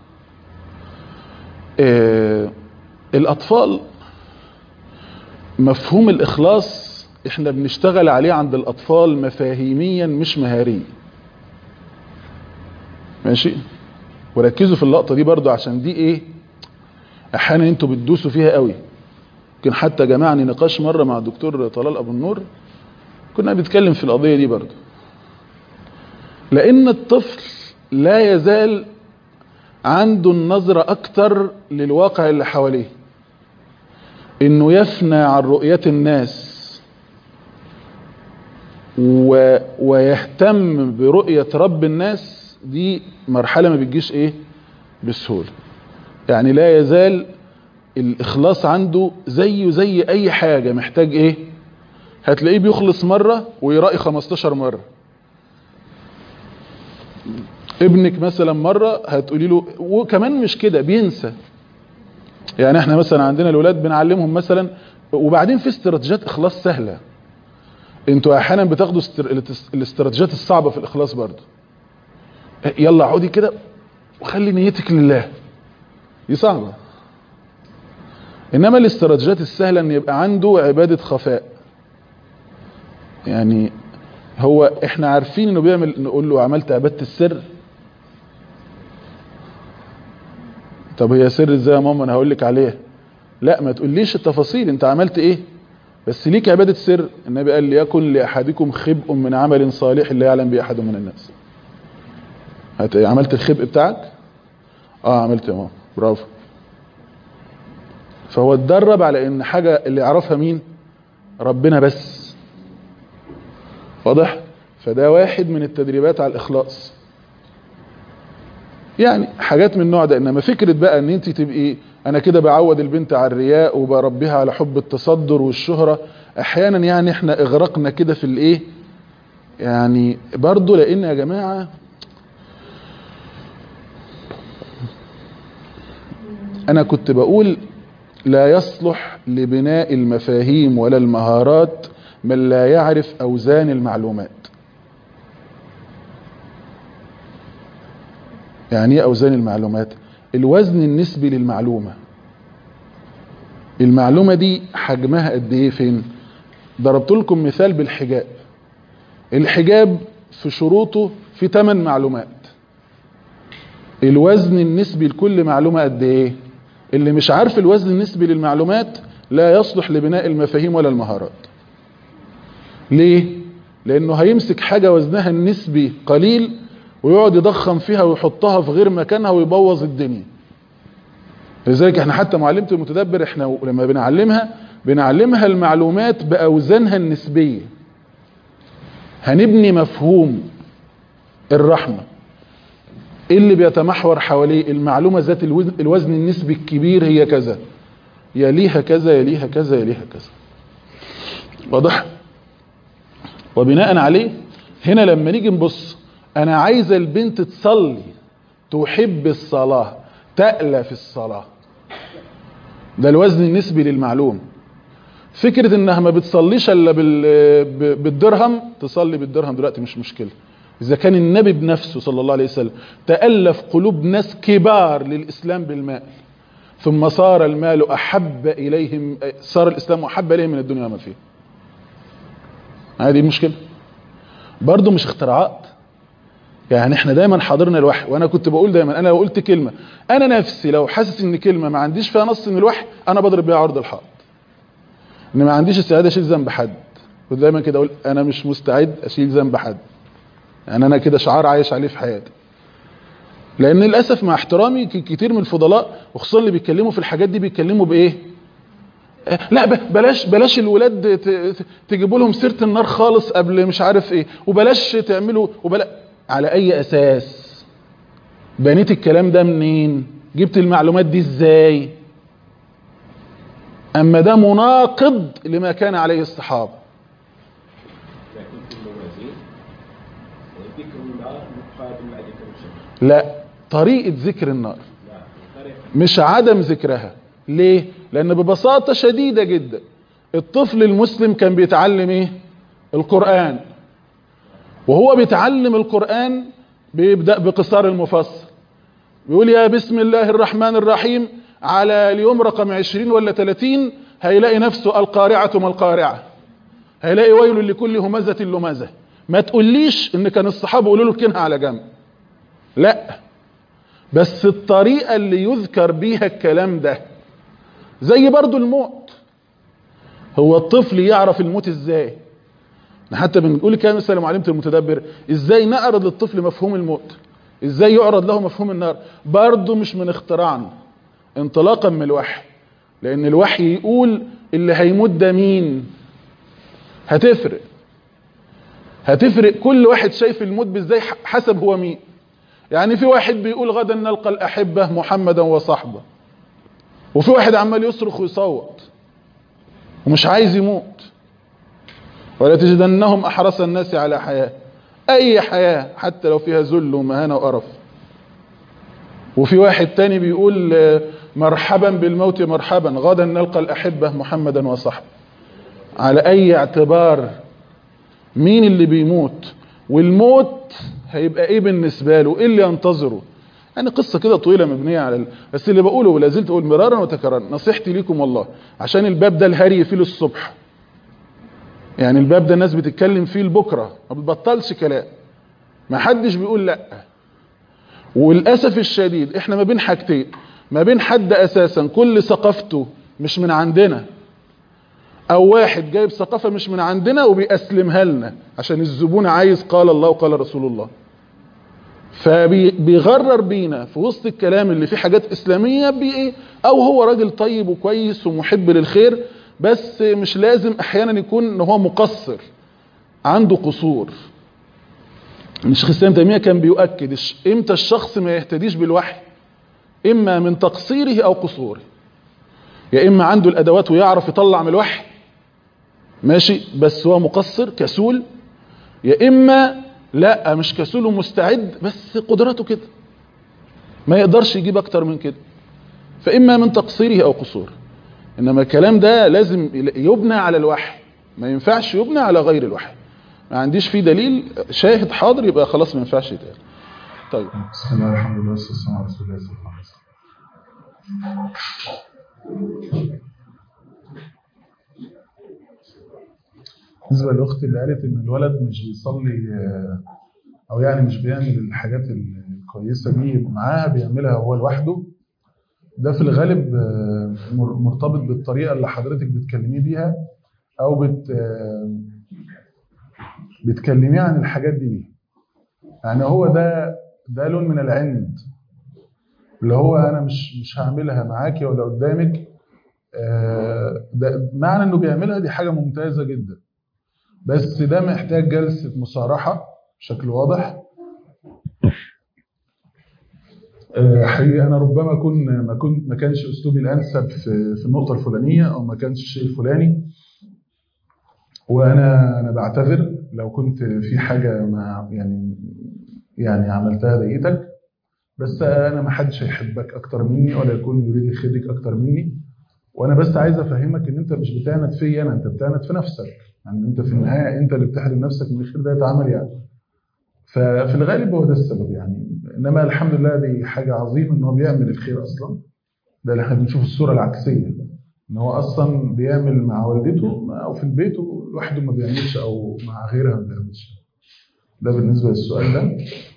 آه، الاطفال مفهوم الاخلاص احنا بنشتغل عليه عند الاطفال مفاهيميا مش مهاريا ماشي وركزوا في اللقطة دي برضو عشان دي ايه احيانا انتوا بتدوسوا فيها قوي يمكن حتى جمعني نقاش مره مع الدكتور طلال ابو النور كنا بنتكلم في القضيه دي برضه لان الطفل لا يزال عنده النظره اكتر للواقع اللي حواليه انه يفنى عن رؤيه الناس و... ويهتم برؤيه رب الناس دي مرحله ما بتجيش ايه بسهوله يعني لا يزال الاخلاص عنده زيه زي اي حاجة محتاج ايه هتلاقيه بيخلص مرة ويرائي 15 مرة ابنك مثلا مرة هتقولي له وكمان مش كده بينسى يعني احنا مثلا عندنا الولاد بنعلمهم مثلا وبعدين في استراتيجيات اخلاص سهله انتوا احيانا بتاخدوا استر... الاستراتيجيات الصعبه في الاخلاص برضه يلا اقعدي كده وخلي نيتك لله دي صعبه انما الاستراتيجيات السهله ان يبقى عنده عباده خفاء يعني هو احنا عارفين انه بيعمل نقول له عملت عباده السر طب هي سر ازاي يا ماما انا هقول لك عليها لا ما تقوليش التفاصيل انت عملت ايه بس ليك عباده سر النبي قال ليكن لاحدكم خبء من عمل صالح لا يعلم به احد من الناس هت- عملت الخبء بتاعك اه عملت يا ماما برافو فهو اتدرب على ان حاجه اللي يعرفها مين ربنا بس واضح فده واحد من التدريبات على الاخلاص يعني حاجات من النوع ده انما فكره بقى ان انت تبقي انا كده بعود البنت على الرياء وبربيها على حب التصدر والشهره احيانا يعني احنا اغرقنا كده في الايه يعني برضو لان يا جماعه انا كنت بقول لا يصلح لبناء المفاهيم ولا المهارات من لا يعرف اوزان المعلومات يعني ايه اوزان المعلومات الوزن النسبي للمعلومه المعلومه دي حجمها قد ايه فين ضربت لكم مثال بالحجاب الحجاب في شروطه في 8 معلومات الوزن النسبي لكل معلومه قد ايه اللي مش عارف الوزن النسبي للمعلومات لا يصلح لبناء المفاهيم ولا المهارات ليه لانه هيمسك حاجه وزنها النسبي قليل ويقعد يضخم فيها ويحطها في غير مكانها ويبوظ الدنيا لذلك احنا حتى معلمة المتدبر احنا لما بنعلمها بنعلمها المعلومات باوزانها النسبيه هنبني مفهوم الرحمه ايه اللي بيتمحور حواليه المعلومه ذات الوزن, الوزن النسبي الكبير هي كذا يليها كذا يليها كذا يليها كذا واضح وبناء عليه هنا لما نيجي نبص انا عايزه البنت تصلي تحب الصلاه تألف الصلاه ده الوزن النسبي للمعلوم فكره انها ما بتصليش الا بال- ب- بالدرهم تصلي بالدرهم دلوقتي مش مشكله اذا كان النبي بنفسه صلى الله عليه وسلم تألف قلوب ناس كبار للاسلام بالمال ثم صار المال احب اليهم صار الاسلام احب اليهم من الدنيا وما فيها هذه المشكله برضه مش اختراعات يعني احنا دايما حاضرنا الوحي وانا كنت بقول دايما انا لو قلت كلمه انا نفسي لو حاسس ان كلمه ما عنديش فيها نص من الوحي انا بضرب بيها عرض الحائط ان ما عنديش استعداد اشيل ذنب حد كنت دايما كده اقول انا مش مستعد اشيل ذنب حد يعني انا كده شعار عايش عليه في حياتي لان للاسف مع احترامي ك- كتير من الفضلاء وخصوصا اللي بيتكلموا في الحاجات دي بيتكلموا بايه آه، لا ب- بلاش بلاش الولاد ت- ت- تجيبوا لهم سيره النار خالص قبل مش عارف ايه وبلاش تعملوا وبلا على اي اساس بنيت الكلام ده منين جبت المعلومات دي ازاي اما ده مناقض لما كان عليه الصحابه لكن في الموازين ذكر النار مقادم مع ذكر الجنة لا طريقه ذكر النار نعم طريق مش عدم ذكرها ليه لان ببساطة شديدة جدا الطفل المسلم كان بيتعلم ايه القرآن وهو بيتعلم القرآن بيبدأ بقصار المفصل بيقول يا بسم الله الرحمن الرحيم على اليوم رقم عشرين ولا ثلاثين هيلاقي نفسه القارعة ما القارعة هيلاقي ويل لكل همزة لمزة ما تقوليش ان كان الصحابة يقولوا له اركنها على جنب لا بس الطريقة اللي يذكر بيها الكلام ده زي برضو الموت هو الطفل يعرف الموت ازاي حتى بنقول كده مثلا معلمة المتدبر ازاي نعرض للطفل مفهوم الموت ازاي يعرض له مفهوم النار برضو مش من اختراعنا انطلاقا من الوحي لان الوحي يقول اللي هيموت ده مين هتفرق هتفرق كل واحد شايف الموت بازاي حسب هو مين يعني في واحد بيقول غدا نلقى الأحبة محمدا وصحبه وفي واحد عمال يصرخ ويصوت ومش عايز يموت ولا تجدنهم أحرص الناس على حياة أي حياة حتى لو فيها ذل ومهانة وقرف وفي واحد تاني بيقول مرحبا بالموت مرحبا غدا نلقى الأحبة محمدا وصحبه على أي اعتبار مين اللي بيموت والموت هيبقى ايه بالنسبة له ايه اللي ينتظره يعني قصة كده طويلة مبنية على ال... بس اللي بقوله ولا زلت اقول مرارا وتكرارا نصيحتي ليكم والله عشان الباب ده الهري فيه للصبح يعني الباب ده الناس بتتكلم فيه لبكره ما بتبطلش كلام ما حدش بيقول لا وللاسف الشديد احنا ما بين حاجتين ما بين حد اساسا كل ثقافته مش من عندنا او واحد جايب ثقافه مش من عندنا وبيأسلمها لنا عشان الزبون عايز قال الله وقال رسول الله فبيغرر بينا في وسط الكلام اللي فيه حاجات اسلاميه بايه او هو راجل طيب وكويس ومحب للخير بس مش لازم احيانا يكون ان هو مقصر عنده قصور الشيخ الاسلام تيميه كان بيؤكد الش- امتى الشخص ما يهتديش بالوحي اما من تقصيره او قصوره يا اما عنده الادوات ويعرف يطلع من الوحي ماشي بس هو مقصر كسول يا اما لا مش كسول ومستعد بس قدراته كده ما يقدرش يجيب اكتر من كده فاما من تقصيره او قصوره انما الكلام ده لازم يبنى على الوحي ما ينفعش يبنى على غير الوحي ما عنديش فيه دليل شاهد حاضر يبقى خلاص ما ينفعش يتقال طيب بسم الله الحمد لله والصلاة والسلام على رسول الله صلى الله عليه وسلم بالنسبة للأخت اللي قالت إن الولد مش بيصلي آه، أو يعني مش بيعمل الحاجات الكويسة دي معاها بيعملها هو لوحده ده في الغالب آه، مر- مرتبط بالطريقة اللي حضرتك بتكلميه بيها أو بت آه، بتكلميه عن الحاجات دي بيها يعني هو ده ده لون من العند اللي هو انا مش مش هعملها معاكي ولا قدامك آه، ده معنى انه بيعملها دي حاجه ممتازه جدا بس ده محتاج جلسه مصارحه بشكل واضح آه، حقيقة أنا ربما أكون ما كنت ما كانش أسلوبي الأنسب في في النقطة الفلانية أو ما كانش الشيء الفلاني وأنا أنا بعتذر لو كنت في حاجة ما يعني يعني عملتها ضايقتك بس انا ما حدش هيحبك اكتر مني ولا يكون يريد يخدك اكتر مني وانا بس عايز افهمك ان انت مش بتعند فيا انا انت بتعند في نفسك يعني انت في النهايه انت اللي بتحرم نفسك من الخير ده يتعمل يعني ففي الغالب هو ده السبب يعني انما الحمد لله دي حاجه عظيمه ان هو بيعمل الخير اصلا ده اللي احنا بنشوف الصوره العكسيه ان هو اصلا بيعمل مع والدته او في البيت لوحده ما بيعملش او مع غيرها ما بيعملش ده بالنسبه للسؤال ده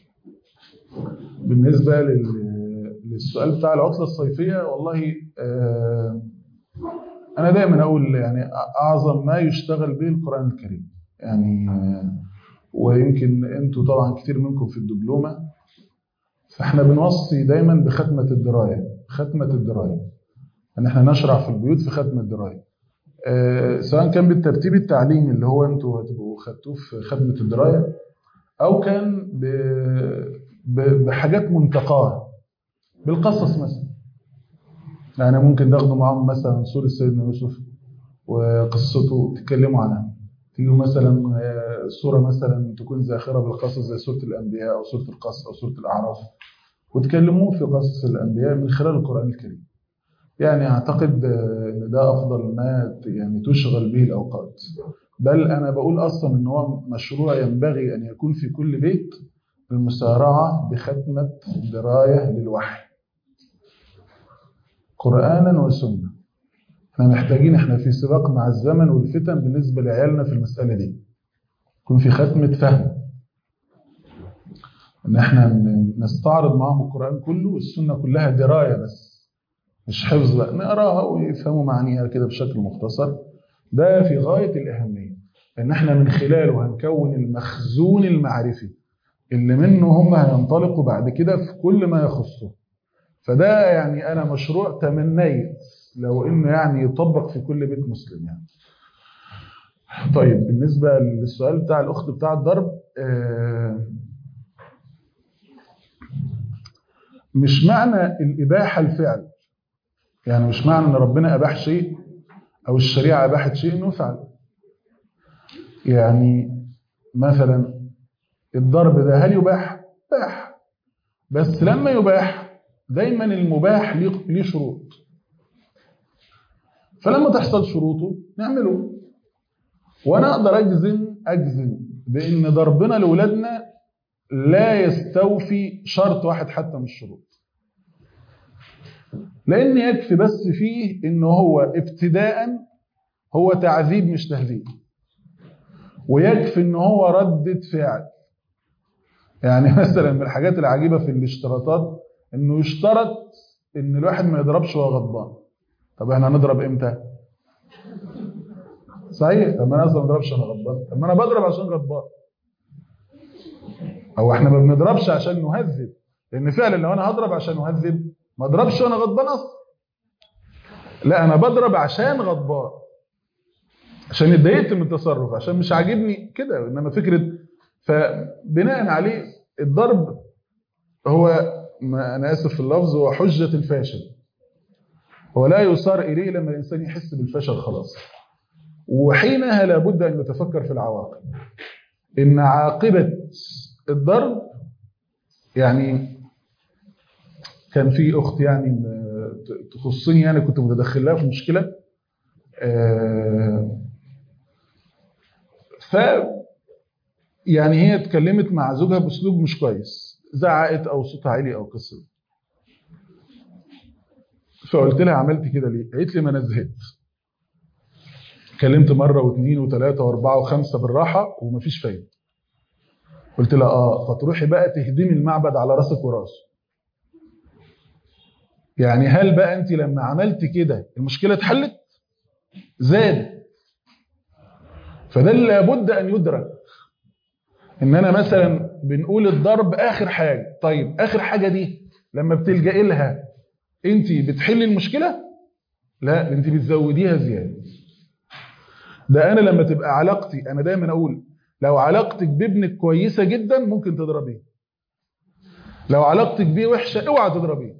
بالنسبة لل- للسؤال بتاع العطلة الصيفية والله آه، أنا دايما أقول يعني أعظم ما يشتغل به القرآن الكريم يعني آه، ويمكن أنتوا طبعا كتير منكم في الدبلومة فإحنا بنوصي دايما بختمة الدراية ختمة الدراية ان احنا نشرع في البيوت في ختم الدرايه آه، سواء كان بالترتيب التعليمي اللي هو انتوا هتبقوا خدتوه في ختمه الدرايه او كان ب- ب- بحاجات منتقاه بالقصص مثلا يعني ممكن تاخدوا معاهم مثلا سوره سيدنا يوسف وقصته تتكلموا عنها تيجوا مثلا آه، سوره مثلا تكون زاخره بالقصص زي سوره الانبياء او سوره القصص او سوره الاعراف وتكلموه في قصص الانبياء من خلال القران الكريم يعني اعتقد آه، ان ده افضل ما ت- يعني تشغل به الاوقات بل انا بقول اصلا ان هو مشروع ينبغي ان يكون في كل بيت المسارعه بختمه درايه للوحي قرانا وسنه احنا محتاجين احنا في سباق مع الزمن والفتن بالنسبه لعيالنا في المساله دي يكون في ختمه فهم ان احنا ن- نستعرض معاهم القران كله والسنه كلها درايه بس مش حفظ بقى نقراها ويفهموا معانيها كده بشكل مختصر ده في غايه الاهميه ان احنا من خلاله هنكون المخزون المعرفي اللي منه هم هينطلقوا بعد كده في كل ما يخصه فده يعني انا مشروع تمنيت لو انه يعني يطبق في كل بيت مسلم يعني طيب بالنسبه للسؤال بتاع الاخت بتاع الضرب آه، مش معنى الاباحه الفعل يعني مش معنى ان ربنا اباح شيء او الشريعه اباحت شيء انه يفعل يعني مثلا الضرب ده هل يباح؟ يباح بس لما يباح دايما المباح ليه ليه شروط فلما تحصل شروطه نعمله وانا اقدر اجزم اجزم بان ضربنا لاولادنا لا يستوفي شرط واحد حتى من الشروط لان يكفي بس فيه ان هو ابتداء هو تعذيب مش تهذيب ويكفي ان هو ردة فعل يعني مثلا من الحاجات العجيبة في الاشتراطات انه يشترط ان الواحد ما يضربش وهو غضبان طب احنا هنضرب امتى صحيح طب انا اصلا ما بضربش انا غضبان طب ما انا بضرب عشان غضبان او احنا ما بنضربش عشان نهذب لان فعلا لو انا هضرب عشان اهذب ما اضربش وانا غضبان اصلا لا انا بضرب عشان غضبان عشان اتضايقت من التصرف عشان مش عاجبني كده انما فكره فبناء عليه الضرب هو ما انا اسف في اللفظ هو حجه الفاشل هو لا يصار اليه لما الانسان يحس بالفشل خلاص وحينها لابد ان يتفكر في العواقب ان عاقبه الضرب يعني كان في اخت يعني تخصني يعني كنت متدخل لها في مشكله ف يعني هي اتكلمت مع زوجها باسلوب مش كويس زعقت او صوتها عالي او قصه فقلت لها عملت كده ليه قالت لي ما انا زهقت كلمت مره واثنين وثلاثه واربعه وخمسه بالراحه ومفيش فايده قلت لها اه فتروحي بقى تهدمي المعبد على راسك وراسه يعني هل بقى انت لما عملت كده المشكله اتحلت زادت فده اللي لابد ان يدرك ان انا مثلا بنقول الضرب اخر حاجه طيب اخر حاجه دي لما بتلجئي لها انت بتحلي المشكله لا انت بتزوديها زياده ده انا لما تبقى علاقتي انا دايما اقول لو علاقتك بابنك كويسه جدا ممكن تضربيه لو علاقتك بيه وحشه اوعى تضربيه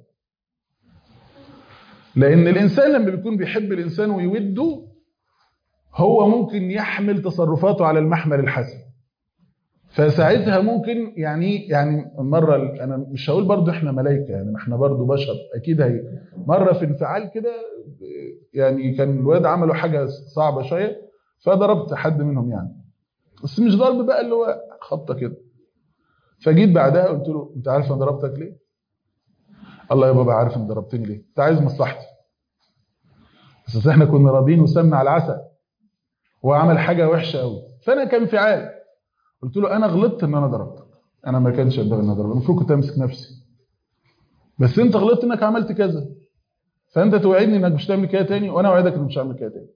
لان الانسان لما بيكون بيحب الانسان ويوده هو ممكن يحمل تصرفاته على المحمل الحسن فساعتها ممكن يعني يعني مره انا مش هقول برضو احنا ملائكه يعني احنا برضو بشر اكيد هي مره في انفعال كده يعني كان الواد عملوا حاجه صعبه شويه فضربت حد منهم يعني بس مش ضرب بقى اللي هو خبطه كده فجيت بعدها قلت له انت عارف انا ضربتك ليه؟ الله يا بابا عارف ان ضربتني ليه؟ انت عايز مصلحتي بس احنا كنا راضيين وسمنا على العسل هو عمل حاجه وحشه قوي فانا كان انفعال قلت له انا غلطت ان انا ضربتك انا ما كانش ينبغي ان اضربك المفروض كنت امسك نفسي بس انت غلطت انك عملت كذا فانت توعدني انك مش هتعمل كده تاني وانا اوعدك انك مش هعمل كده تاني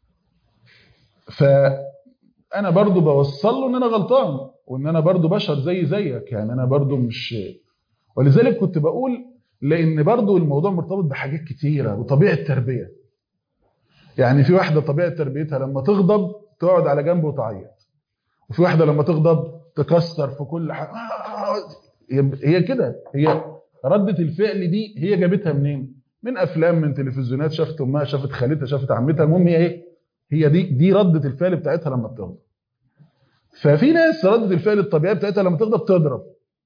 فانا برضو بوصل له ان انا غلطان وان انا برضو بشر زي زيك يعني انا برضو مش ولذلك كنت بقول لان برضو الموضوع مرتبط بحاجات كتيره وطبيعه التربيه يعني في واحده طبيعه تربيتها لما تغضب تقعد على جنب وتعيط وفي واحده لما تغضب تكسر في كل حاجه هي كده هي ردة الفعل دي هي جابتها منين؟ من افلام من تلفزيونات شافت امها شافت خالتها شافت عمتها المهم هي ايه؟ هي دي دي ردة الفعل بتاعتها لما بتغضب. ففي ناس ردة الفعل الطبيعيه بتاعتها لما تغضب تضرب.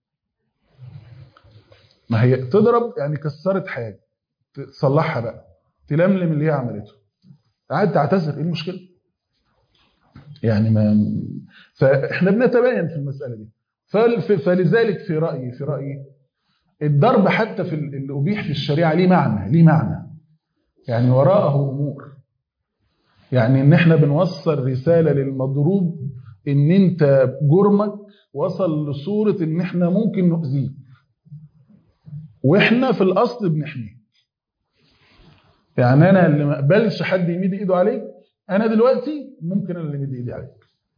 ما هي تضرب يعني كسرت حاجه تصلحها بقى تلملم اللي هي عملته. قاعد تعتذر ايه المشكله؟ يعني ما فاحنا بنتباين في المساله دي فلذلك في رايي في رايي الضرب حتى في اللي ابيح في الشريعه ليه معنى ليه معنى يعني وراءه امور يعني ان احنا بنوصل رساله للمضروب ان انت جرمك وصل لصوره ان احنا ممكن نؤذيك واحنا في الاصل بنحميك يعني انا اللي ما اقبلش حد يمد ايده عليك انا دلوقتي ممكن انا اللي مد ايدي عليك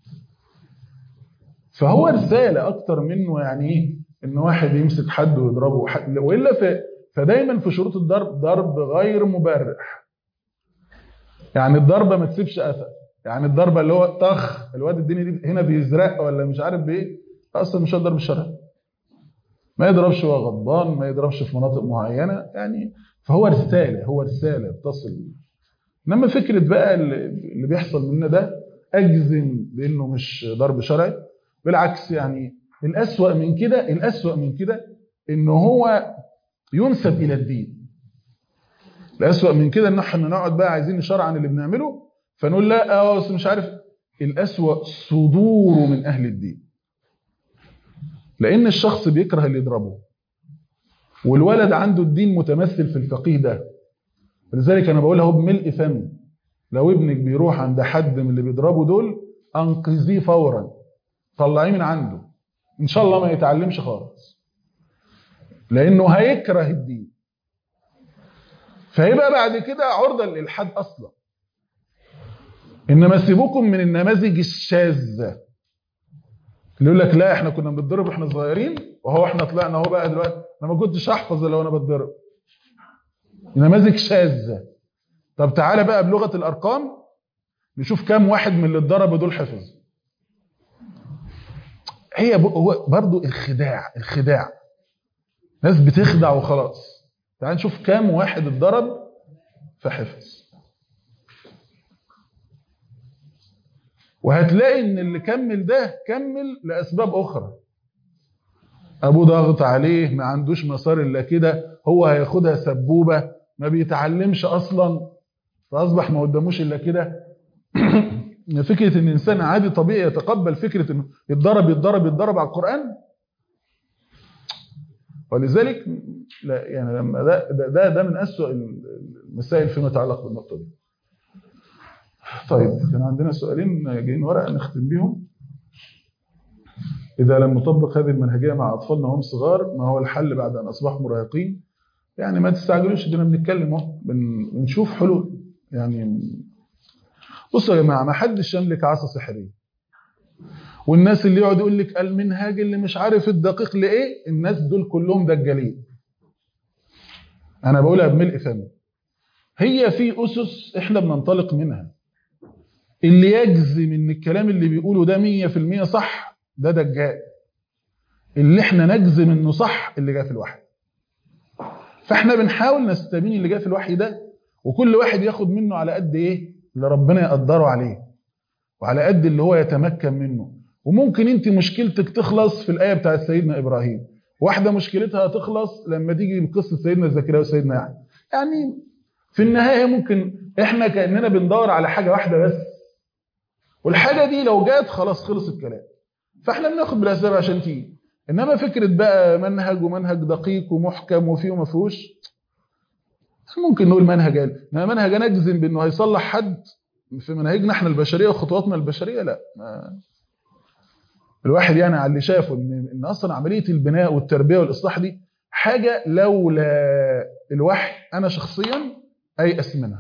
فهو رساله اكتر منه يعني ايه ان واحد يمسك حد ويضربه حد والا ف... فدايما في شروط الضرب ضرب غير مبرح يعني الضربه ما تسيبش اثر يعني الضربه اللي هو طخ الواد الدنيا دي هنا بيزرق ولا مش عارف بايه اصلا مش الضرب الشرعي ما يضربش وهو غضبان ما يضربش في مناطق معينه يعني فهو رساله هو رساله بتصل انما فكره بقى اللي بيحصل مننا ده اجزم بانه مش ضرب شرعي بالعكس يعني الاسوأ من كده الاسوأ من كده ان هو ينسب الى الدين الاسوأ من كده ان احنا نقعد بقى عايزين نشرع عن اللي بنعمله فنقول لا اه بس مش عارف الاسوأ صدوره من اهل الدين لان الشخص بيكره اللي يضربه والولد عنده الدين متمثل في الفقيه ده لذلك انا بقولها هو بملء فم لو ابنك بيروح عند حد من اللي بيضربه دول انقذيه فورا طلعيه من عنده ان شاء الله ما يتعلمش خالص لانه هيكره الدين فيبقى بعد كده عرضه للالحاد اصلا انما سيبوكم من النماذج الشاذه اللي يقول لك لا احنا كنا بنتضرب واحنا صغيرين وهو احنا طلعنا اهو بقى دلوقتي انا ما كنتش احفظ لو انا بتضرب نماذج شاذه طب تعالى بقى بلغه الارقام نشوف كام واحد من اللي اتضربوا دول حفظ هي ب- هو برضو الخداع الخداع ناس بتخدع وخلاص تعال نشوف كام واحد اتضرب فحفظ وهتلاقي ان اللي كمل ده كمل لاسباب اخرى ابوه ضاغط عليه ما عندوش مسار الا كده هو هياخدها سبوبه ما بيتعلمش اصلا فاصبح ما قداموش الا كده فكره ان الانسان عادي طبيعي يتقبل فكره انه يتضرب يتضرب يتضرب على القران ولذلك لا يعني لما ده ده ده, ده من اسوء المسائل فيما يتعلق بالنقطه دي طيب كان عندنا سؤالين جايين ورقه نختم بيهم إذا لم نطبق هذه المنهجية مع أطفالنا وهم صغار ما هو الحل بعد أن أصبحوا مراهقين يعني ما تستعجلوش دينا بنتكلم اهو بن- بنشوف حلول يعني بصوا يا جماعة ما حدش يملك عصا سحرية والناس اللي يقعد يقول لك المنهاج اللي مش عارف الدقيق لإيه الناس دول كلهم دجالين أنا بقولها بملء فمي هي في أسس إحنا بننطلق منها اللي يجزم ان الكلام اللي بيقوله ده 100% صح ده دجال اللي احنا نجزم انه صح اللي جاء في الوحي فاحنا بنحاول نستبين اللي جاء في الوحي ده وكل واحد ياخد منه على قد ايه اللي ربنا يقدره عليه وعلى قد اللي هو يتمكن منه وممكن انت مشكلتك تخلص في الايه بتاعت سيدنا ابراهيم واحده مشكلتها تخلص لما تيجي قصه سيدنا زكريا وسيدنا يحيى يعني في النهايه ممكن احنا كاننا بندور على حاجه واحده بس والحاجه دي لو جت خلاص خلص الكلام فاحنا بناخد بالاسباب عشان تيجي انما فكره بقى منهج ومنهج دقيق ومحكم وفيه وما فيهوش ممكن نقول منهج قال انما منهج نجزم بانه هيصلح حد في مناهجنا احنا البشريه وخطواتنا البشريه لا ما الواحد يعني على اللي شافه ان ان اصلا عمليه البناء والتربيه والاصلاح دي حاجه لولا الوحي انا شخصيا ايأس منها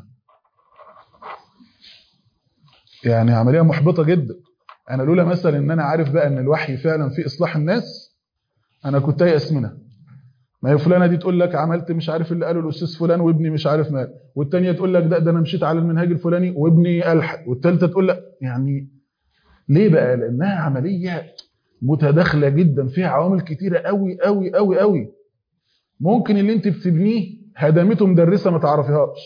يعني عمليه محبطه جدا انا لولا مثلا ان انا عارف بقى ان الوحي فعلا في اصلاح الناس انا كنت ايأس منها ما هي فلانه دي تقول لك عملت مش عارف اللي قاله الاستاذ فلان وابني مش عارف مال والثانيه تقول لك ده ده انا مشيت على المنهاج الفلاني وابني الحق والثالثه تقول لك يعني ليه بقى لانها عمليه متداخله جدا فيها عوامل كتيره قوي قوي قوي قوي ممكن اللي انت بتبنيه هدمته مدرسه ما تعرفيهاش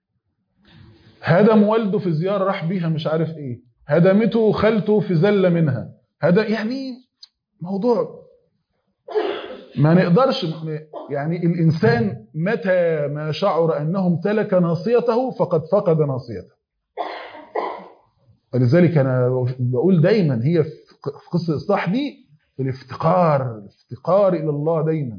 هدم والده في زياره راح بيها مش عارف ايه هدمته خالته في زله منها هذا يعني موضوع ما نقدرش يعني الانسان متى ما شعر انه امتلك ناصيته فقد فقد ناصيته ولذلك انا بقول دايما هي في قصه الاصلاح دي الافتقار الافتقار الى الله دايما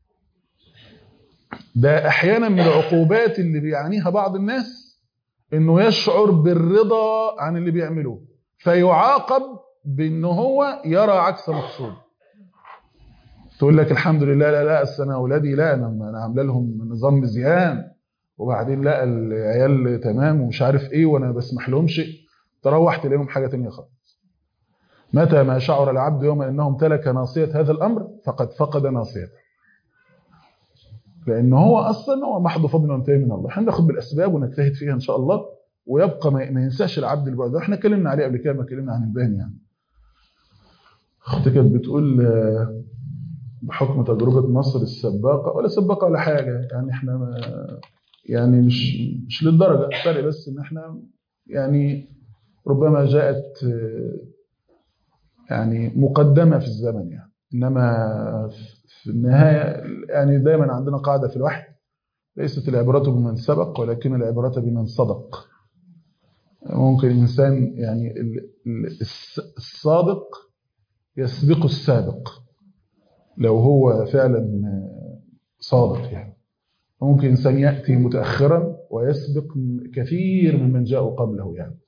ده احيانا من العقوبات اللي بيعانيها بعض الناس انه يشعر بالرضا عن اللي بيعملوه فيعاقب بان هو يرى عكس مقصود تقول لك الحمد لله لا لا اصل انا اولادي لا انا انا عامله لهم نظام مزيان وبعدين لا العيال تمام ومش عارف ايه وانا بسمح لهمش تروح تلاقيهم حاجه ثانيه خالص متى ما شعر العبد يوما انه امتلك ناصيه هذا الامر فقد فقد ناصيته لان هو اصلا هو محض فضل وامتنان من الله احنا ناخد بالاسباب ونجتهد فيها ان شاء الله ويبقى ما ينساش العبد البعد احنا اتكلمنا عليه قبل كده ما اتكلمنا عن البان يعني اختي كانت بتقول بحكم تجربه مصر السباقه ولا سباقه ولا حاجه يعني احنا ما يعني مش مش للدرجه الفرق بس ان احنا يعني ربما جاءت يعني مقدمه في الزمن يعني انما في النهاية يعني دايما عندنا قاعدة في الوحي ليست العبرة بمن سبق ولكن العبرة بمن صدق ممكن الإنسان يعني ال- ال- الس- الصادق يسبق السابق لو هو فعلا صادق يعني ممكن إنسان يأتي متأخرا ويسبق كثير ممن جاءوا قبله يعني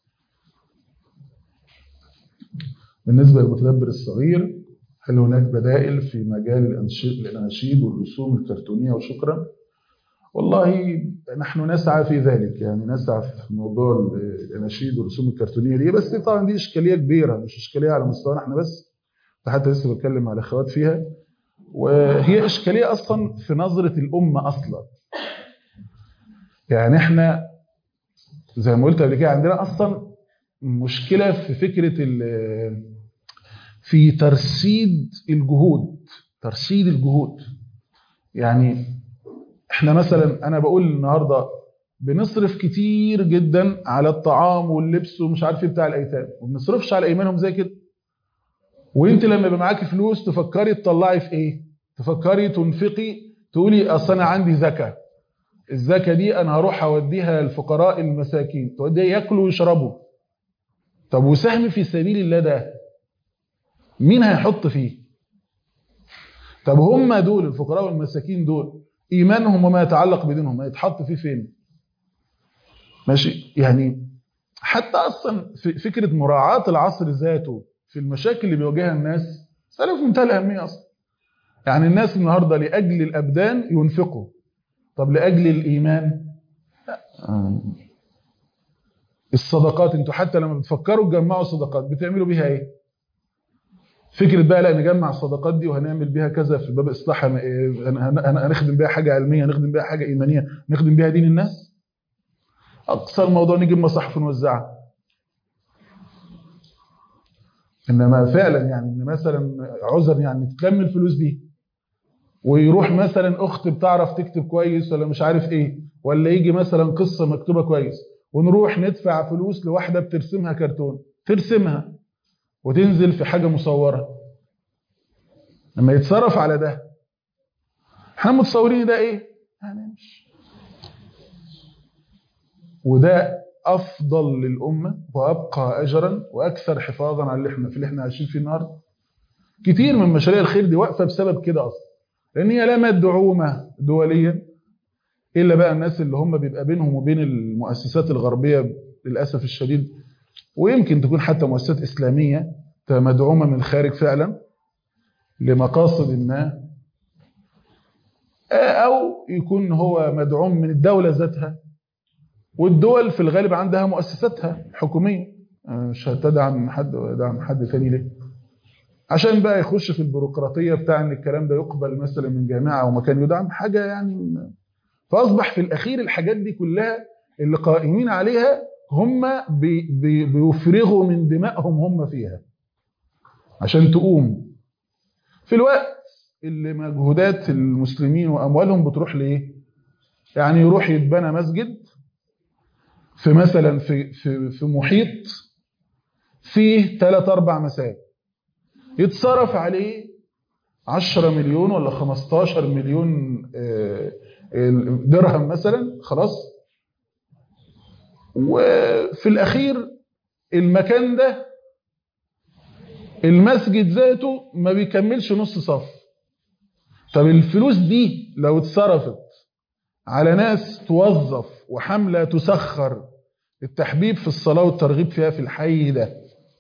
بالنسبة للمتدبر الصغير هل هناك بدائل في مجال الأنشي- الأناشيد والرسوم الكرتونية وشكرا والله نحن نسعى في ذلك يعني نسعى في موضوع الأناشيد والرسوم الكرتونية دي بس دي طبعا دي إشكالية كبيرة مش إشكالية على مستوانا احنا بس ده حتى لسه بتكلم مع الأخوات فيها وهي إشكالية أصلا في نظرة الأمة أصلا يعني احنا زي ما قلت قبل كده عندنا أصلا مشكلة في فكرة ال- في ترشيد الجهود ترشيد الجهود يعني احنا مثلا انا بقول النهارده بنصرف كتير جدا على الطعام واللبس ومش عارف ايه بتاع الايتام وما بنصرفش على ايمانهم زي كده وانت لما يبقى معاكي فلوس تفكري تطلعي في ايه تفكري تنفقي تقولي اصل انا عندي زكاه الزكاه دي انا هروح اوديها للفقراء المساكين توديها ياكلوا ويشربوا طب وسهم في سبيل الله ده مين هيحط فيه طب هم دول الفقراء والمساكين دول ايمانهم وما يتعلق بدينهم هيتحط فيه فين ماشي يعني حتى اصلا في فكره مراعاه العصر ذاته في المشاكل اللي بيواجهها الناس مساله في منتهى الاهميه اصلا يعني الناس النهارده لاجل الابدان ينفقوا طب لاجل الايمان لا. آم. الصدقات انتوا حتى لما بتفكروا تجمعوا صدقات بتعملوا بيها ايه فكره بقى لا نجمع الصدقات دي وهنعمل بيها كذا في باب اصلاح هن- هن- هن- هنخدم بيها حاجه علميه نخدم بيها حاجه ايمانيه نخدم بيها دين الناس اقصى الموضوع نجيب مصاحف ونوزعها انما فعلا يعني ان مثلا عذر يعني تلم الفلوس دي ويروح مثلا اخت بتعرف تكتب كويس ولا مش عارف ايه ولا يجي مثلا قصه مكتوبه كويس ونروح ندفع فلوس لواحده بترسمها كرتون ترسمها وتنزل في حاجه مصوره لما يتصرف على ده احنا متصورين ده ايه يعني مش وده افضل للامه وابقى اجرا واكثر حفاظا على اللي احنا في اللي احنا عايشين فيه النهارده كتير من مشاريع الخير دي واقفه بسبب كده اصلا لان هي لا مدعومه دوليا الا بقى الناس اللي هم بيبقى بينهم وبين المؤسسات الغربيه للاسف الشديد ويمكن تكون حتى مؤسسات اسلاميه مدعومه من الخارج فعلا لمقاصد ما او يكون هو مدعوم من الدوله ذاتها والدول في الغالب عندها مؤسساتها الحكوميه مش هتدعم حد ويدعم حد تاني ليه عشان بقى يخش في البيروقراطيه بتاع ان الكلام ده يقبل مثلا من جامعه او مكان يدعم حاجه يعني فاصبح في الاخير الحاجات دي كلها اللي قائمين عليها هم بي بي بيفرغوا من دمائهم هم فيها عشان تقوم في الوقت اللي مجهودات المسلمين واموالهم بتروح لايه يعني يروح يتبنى مسجد في مثلا في في في محيط فيه ثلاث اربع مساجد يتصرف عليه 10 مليون ولا 15 مليون درهم مثلا خلاص وفي الاخير المكان ده المسجد ذاته ما بيكملش نص صف طب الفلوس دي لو اتصرفت على ناس توظف وحملة تسخر التحبيب في الصلاة والترغيب فيها في الحي ده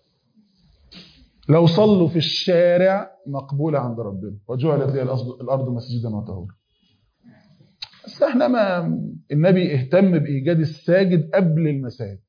لو صلوا في الشارع مقبولة عند ربنا وجعلت لي الأرض مسجدا وطهورا بس احنا ما النبي اهتم بإيجاد الساجد قبل المساجد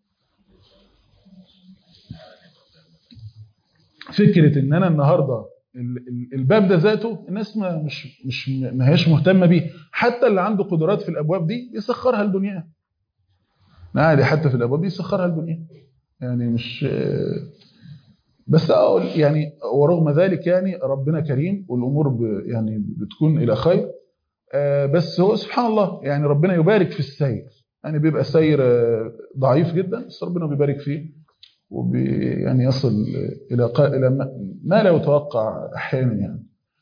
فكرة ان انا النهاردة الباب ده ذاته الناس ما مش مش ما هيش مهتمه بيه حتى اللي عنده قدرات في الابواب دي يسخرها لدنياه عادي حتى في الابواب دي يسخرها لدنياه يعني مش بس اقول يعني ورغم ذلك يعني ربنا كريم والامور ب يعني بتكون الى خير بس هو سبحان الله يعني ربنا يبارك في السير يعني بيبقى سير ضعيف جدا بس ربنا بيبارك فيه وبي يعني يصل الى الى ما لا يتوقع احيانا يعني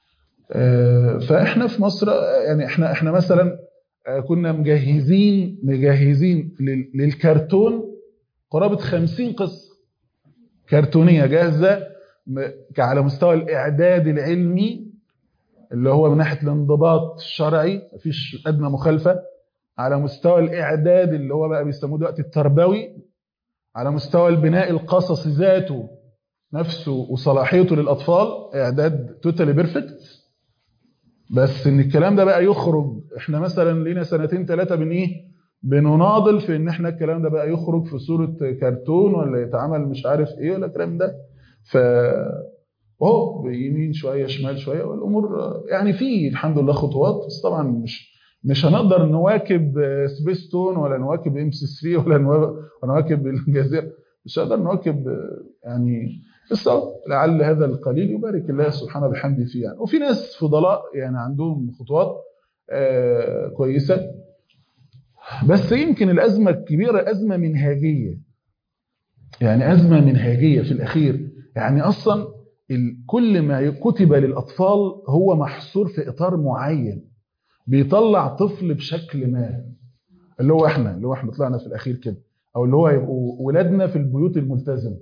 آه، فاحنا في مصر آه، يعني احنا احنا مثلا آه، كنا مجهزين مجهزين لل- للكرتون قرابه 50 قصه كرتونيه جاهزه م- على مستوى الاعداد العلمي اللي هو من ناحيه الانضباط الشرعي مفيش ادنى مخالفه على مستوى الاعداد اللي هو بقى بيسموه دلوقتي التربوي على مستوى البناء القصصي ذاته نفسه وصلاحيته للاطفال اعداد توتالي بيرفكت بس ان الكلام ده بقى يخرج احنا مثلا لينا سنتين ثلاثه بن ايه بنناضل في ان احنا الكلام ده بقى يخرج في صوره كرتون ولا يتعمل مش عارف ايه ولا الكلام ده ف اهو يمين شويه شمال شويه والامور يعني في الحمد لله خطوات بس طبعا مش مش هنقدر نواكب سبيس تون ولا نواكب ام سي 3 ولا نوا- نواكب الجزيره مش هنقدر نواكب يعني بس أهو لعل هذا القليل يبارك الله سبحانه بحمده فيه يعني وفي ناس فضلاء يعني عندهم خطوات آه، كويسه بس يمكن الازمه الكبيره ازمه منهاجيه يعني ازمه منهاجيه في الاخير يعني اصلا ال- كل ما كتب للاطفال هو محصور في اطار معين بيطلع طفل بشكل ما اللي هو احنا اللي هو احنا طلعنا في الاخير كده او اللي هو يبقوا ولادنا في البيوت الملتزمه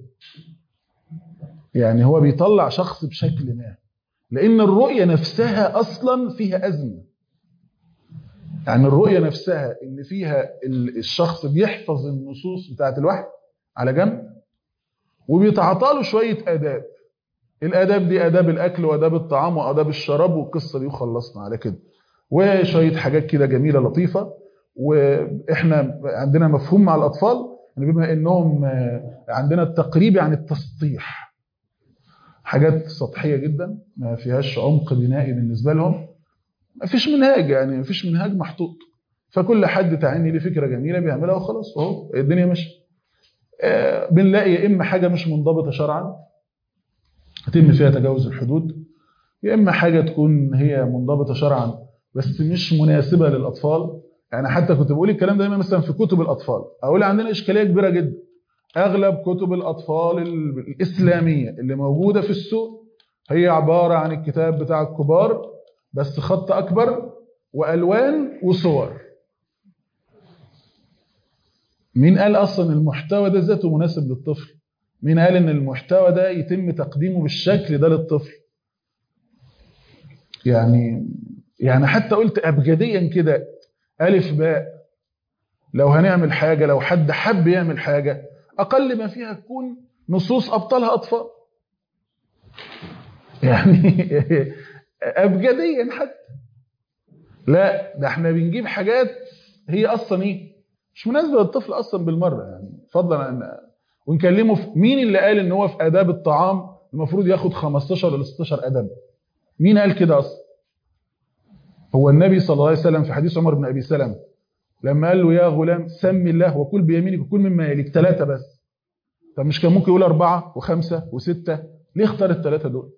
يعني هو بيطلع شخص بشكل ما لان الرؤيه نفسها اصلا فيها ازمه يعني الرؤيه نفسها ان فيها ال- الشخص بيحفظ النصوص بتاعت الوحي على جنب وبيتعطى له شويه اداب الاداب دي اداب الاكل واداب الطعام واداب الشراب والقصه دي وخلصنا على كده وشويه حاجات كده جميله لطيفه واحنا عندنا مفهوم مع الاطفال ان بما انهم آه، عندنا التقريب عن التسطيح حاجات سطحيه جدا ما فيهاش عمق بنائي بالنسبه لهم ما فيش منهاج يعني ما فيش منهاج محطوط فكل حد تعني ليه فكره جميله بيعملها وخلاص اهو الدنيا ماشيه آه، بنلاقي يا اما حاجه مش منضبطه شرعا يتم فيها تجاوز الحدود يا اما حاجه تكون هي منضبطه شرعا بس مش مناسبه للاطفال يعني حتى كنت بقول الكلام دايما مثلا في كتب الاطفال اقول عندنا اشكاليه كبيره جدا اغلب كتب الاطفال ال- الاسلاميه اللي موجوده في السوق هي عباره عن الكتاب بتاع الكبار بس خط اكبر والوان وصور مين قال اصلا المحتوى ده ذاته مناسب للطفل مين قال ان المحتوى ده يتم تقديمه بالشكل ده للطفل يعني يعني حتى قلت ابجديا كده الف باء لو هنعمل حاجه لو حد حب يعمل حاجه اقل ما فيها تكون نصوص ابطالها اطفال يعني ابجديا حتى لا ده احنا بنجيب حاجات هي اصلا ايه مش مناسبه للطفل اصلا بالمره يعني فضلا عن ونكلمه في مين اللي قال ان هو في اداب الطعام المفروض ياخد 15 ولا 16 ادب مين قال كده اصلا هو النبي صلى الله عليه وسلم في حديث عمر بن ابي سلمة لما قال له يا غلام سم الله وكل بيمينك وكل مما يليك ثلاثه بس طب مش كان ممكن يقول اربعه وخمسه وسته ليه اختار الثلاثه دول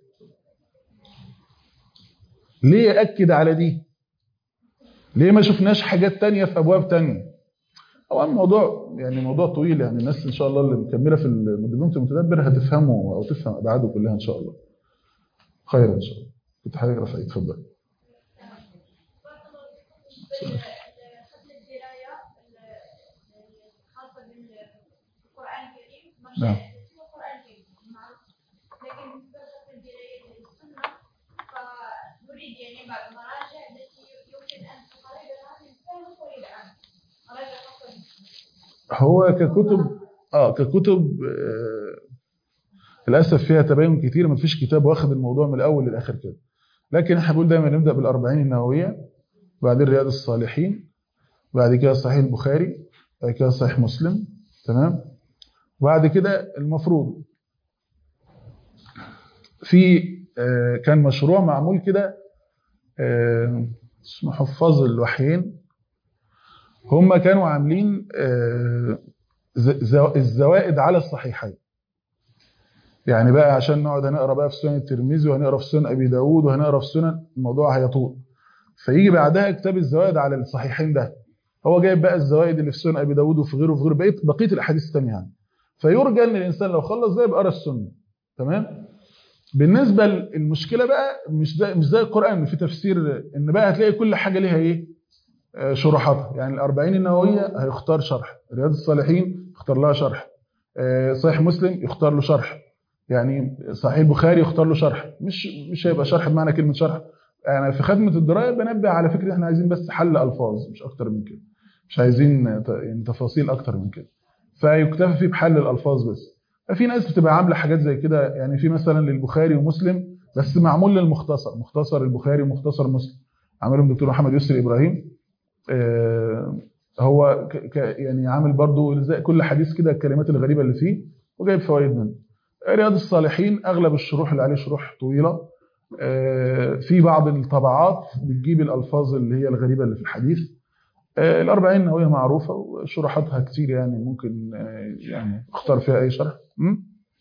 ليه ياكد على دي ليه ما شفناش حاجات تانية في ابواب تانية طبعا الموضوع يعني موضوع طويل يعني الناس ان شاء الله اللي مكمله في المدرسة المتدبر هتفهمه او تفهم ابعاده كلها ان شاء الله خير ان شاء الله كنت حضرتك رفعت اتفضل ختم الدرايه الخاصه بالقران الكريم ما نعم. هو القران الكريم معروف لكن بالنسبه لختم الدرايه للسنه فنريد يعني بعض المراجع التي يمكن ان تقرب هذه الفهم قريب عنه مراجع خاصه بالسنه هو ككتب اه ككتب آه للاسف فيها تباين كتير ما فيش كتاب واخد الموضوع من الاول للاخر كده لكن احنا بنقول دايما نبدا بالاربعين النوويه وبعدين رياض الصالحين بعد كده صحيح البخاري بعد كده صحيح مسلم تمام وبعد كده المفروض في آه كان مشروع معمول كده آه اسمه حفاظ الوحيين هم كانوا عاملين آه ز- زو- الزوائد على الصحيحين يعني بقى عشان نقعد هنقرا بقى في سنن الترمذي وهنقرا في سنن ابي داود وهنقرا في سنن الموضوع هيطول فيجي بعدها كتاب الزوائد على الصحيحين ده هو جايب بقى الزوائد اللي في سنن ابي داود وفي غيره وفي غيره بقيه بقيه الاحاديث الثانيه يعني فيرجى ان الانسان لو خلص ده يبقى قرا السنه تمام بالنسبه للمشكله بقى مش زي مش زي القران في تفسير ان بقى هتلاقي كل حاجه ليها ايه آه، شروحاتها يعني الأربعين النووية هيختار شرح رياض الصالحين يختار لها شرح آه، صحيح مسلم يختار له شرح يعني صحيح البخاري يختار له شرح مش مش هيبقى شرح بمعنى كلمة شرح يعني في خدمة الدراية بنبه على فكرة احنا عايزين بس حل ألفاظ مش أكتر من كده مش عايزين ت- يعني تفاصيل أكتر من كده فيكتفى فيه بحل الألفاظ بس في ناس بتبقى عاملة حاجات زي كده يعني في مثلا للبخاري ومسلم بس معمول للمختصر مختصر البخاري ومختصر مسلم عملهم دكتور محمد يسري إبراهيم آه، هو ك ك يعني عامل برضو زي كل حديث كده الكلمات الغريبة اللي فيه وجايب فوائد منه رياض الصالحين أغلب الشروح اللي عليه شروح طويلة آه، في بعض الطبعات بتجيب الألفاظ اللي هي الغريبة اللي في الحديث آه، الأربعين النووية معروفة وشروحاتها كتير يعني ممكن آه، يعني اختار فيها أي شرح م?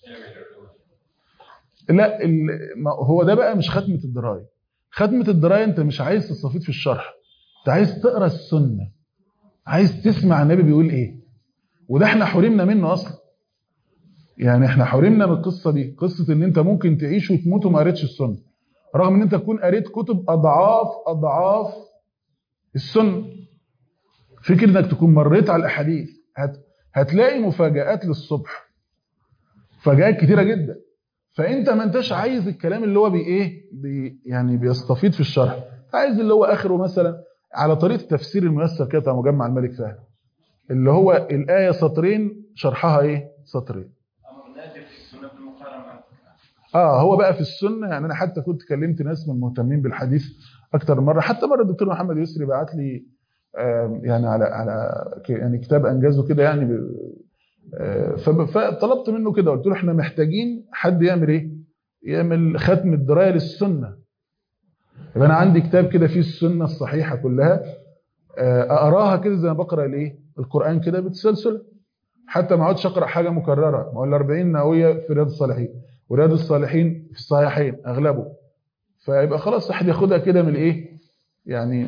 لا ال- ما- هو ده بقى مش ختمة الدراية ختمة الدراية أنت مش عايز تستفيد في الشرح أنت عايز تقرأ السنة عايز تسمع النبي بيقول إيه وده احنا حرمنا منه أصلا يعني احنا حرمنا من القصة دي قصة ان انت ممكن تعيش وتموت وما قريتش السنة رغم ان انت تكون قريت كتب اضعاف اضعاف السنة فكر انك تكون مريت على الاحاديث هت هتلاقي مفاجآت للصبح مفاجآت كتيرة جدا فانت ما انتش عايز الكلام اللي هو بي ايه بي يعني بيستفيض في الشرح عايز اللي هو اخره مثلا على طريقة التفسير الميسر كده بتاع مجمع الملك فهد اللي هو الآية سطرين شرحها ايه سطرين امر نادر في السنه بالمقارنه مع اه هو بقى في السنه يعني انا حتى كنت كلمت ناس من المهتمين بالحديث اكتر من مره حتى مره الدكتور محمد يسري بعت لي آه يعني على على ك- يعني كتاب انجزه كده يعني ب- آه فب- فطلبت منه كده قلت له احنا محتاجين حد يعمل ايه؟ يعمل ختم الدرايه للسنه يبقى انا عندي كتاب كده فيه السنه الصحيحه كلها آه اقراها كده زي ما بقرا الايه؟ القران كده بتسلسل حتى ما اقعدش اقرا حاجه مكرره ما هو ال 40 نوويه في رياض الصالحين ورياض الصالحين في الصحيحين اغلبه فيبقى خلاص واحد ياخدها كده من الايه يعني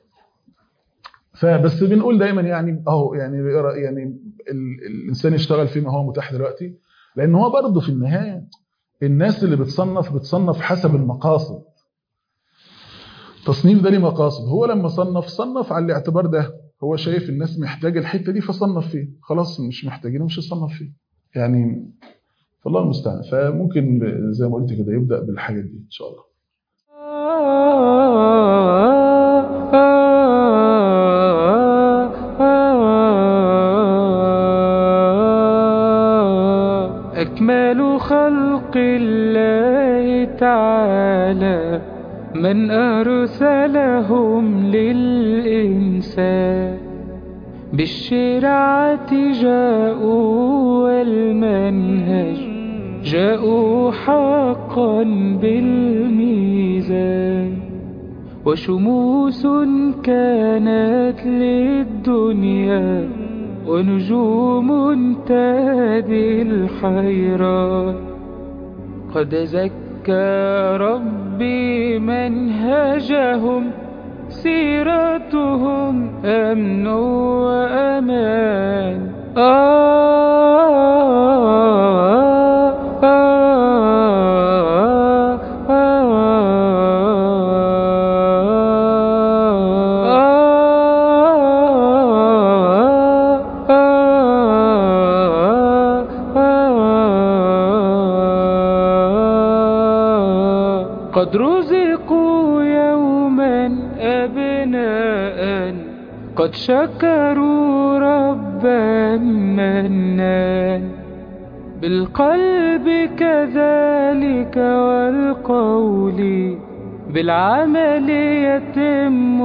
فبس بنقول دايما يعني اهو يعني يعني ال- الانسان يشتغل فيما هو متاح دلوقتي لان هو برضه في النهايه الناس اللي بتصنف بتصنف حسب المقاصد تصنيف ده ليه مقاصد هو لما صنف صنف على الاعتبار ده هو شايف الناس محتاجه الحته دي فصنف فيه خلاص مش محتاجين مش هيصنف فيه يعني فالله المستعان فممكن زي ما قلت كده يبدا بالحاجات دي ان شاء الله أكمل خلق الله تعالى من أرسلهم للإنسان بالشرعة جاءوا والمنهج جاءوا حقا بالميزان وشموس كانت للدنيا ونجوم تهدي الحيران قد زكى ربي منهجهم سيرتهم أمن وأمان آه آه آه قد رزقوا يوما أبناء قد شكروا ربا منان بالقلب كذلك والقول بالعمل يتم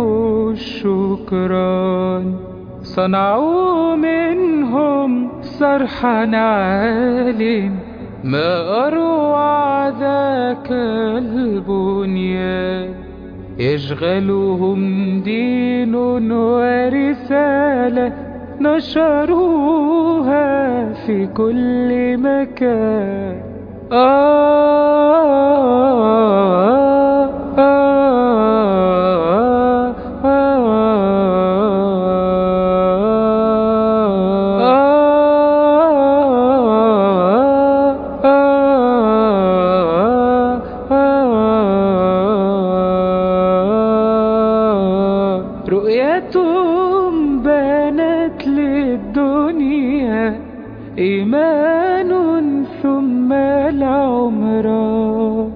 الشكران صنعوا منهم صرحا عال ما أروع ذاك البنيان يشغلهم دين ورسالة نشروها في كل مكان آه آه آه آه إيمان ثم العمران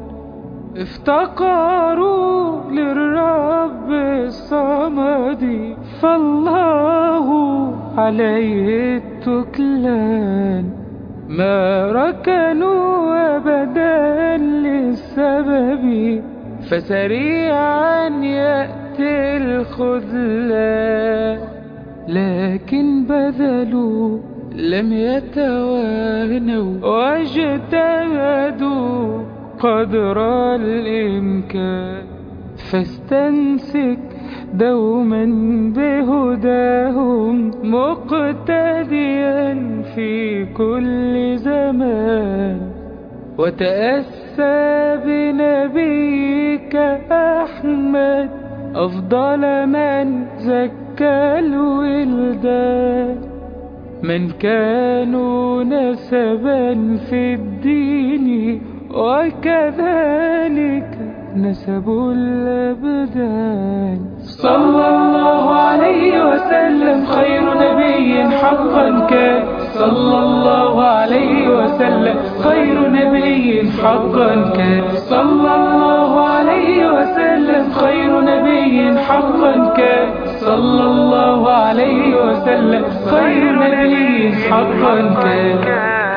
افتقروا للرب الصمد فالله عليه التكلان ما ركنوا أبدا للسبب فسريعا يأتي الخذلان لكن بذلوا لم يتوانوا واجتهدوا قدر الإمكان فاستمسك دوما بهداهم مقتديا في كل زمان وتأسى بنبيك أحمد أفضل من زكى الولدان من كانوا نسبا في الدين وكذلك نسب الأبدان صلى الله عليه وسلم خير نبي حقا كان صلى الله عليه وسلم خير نبي حقا كان صلى الله عليه وسلم خير نبي حقا كان صلى الله عليه وسلم خير نبي حقا كان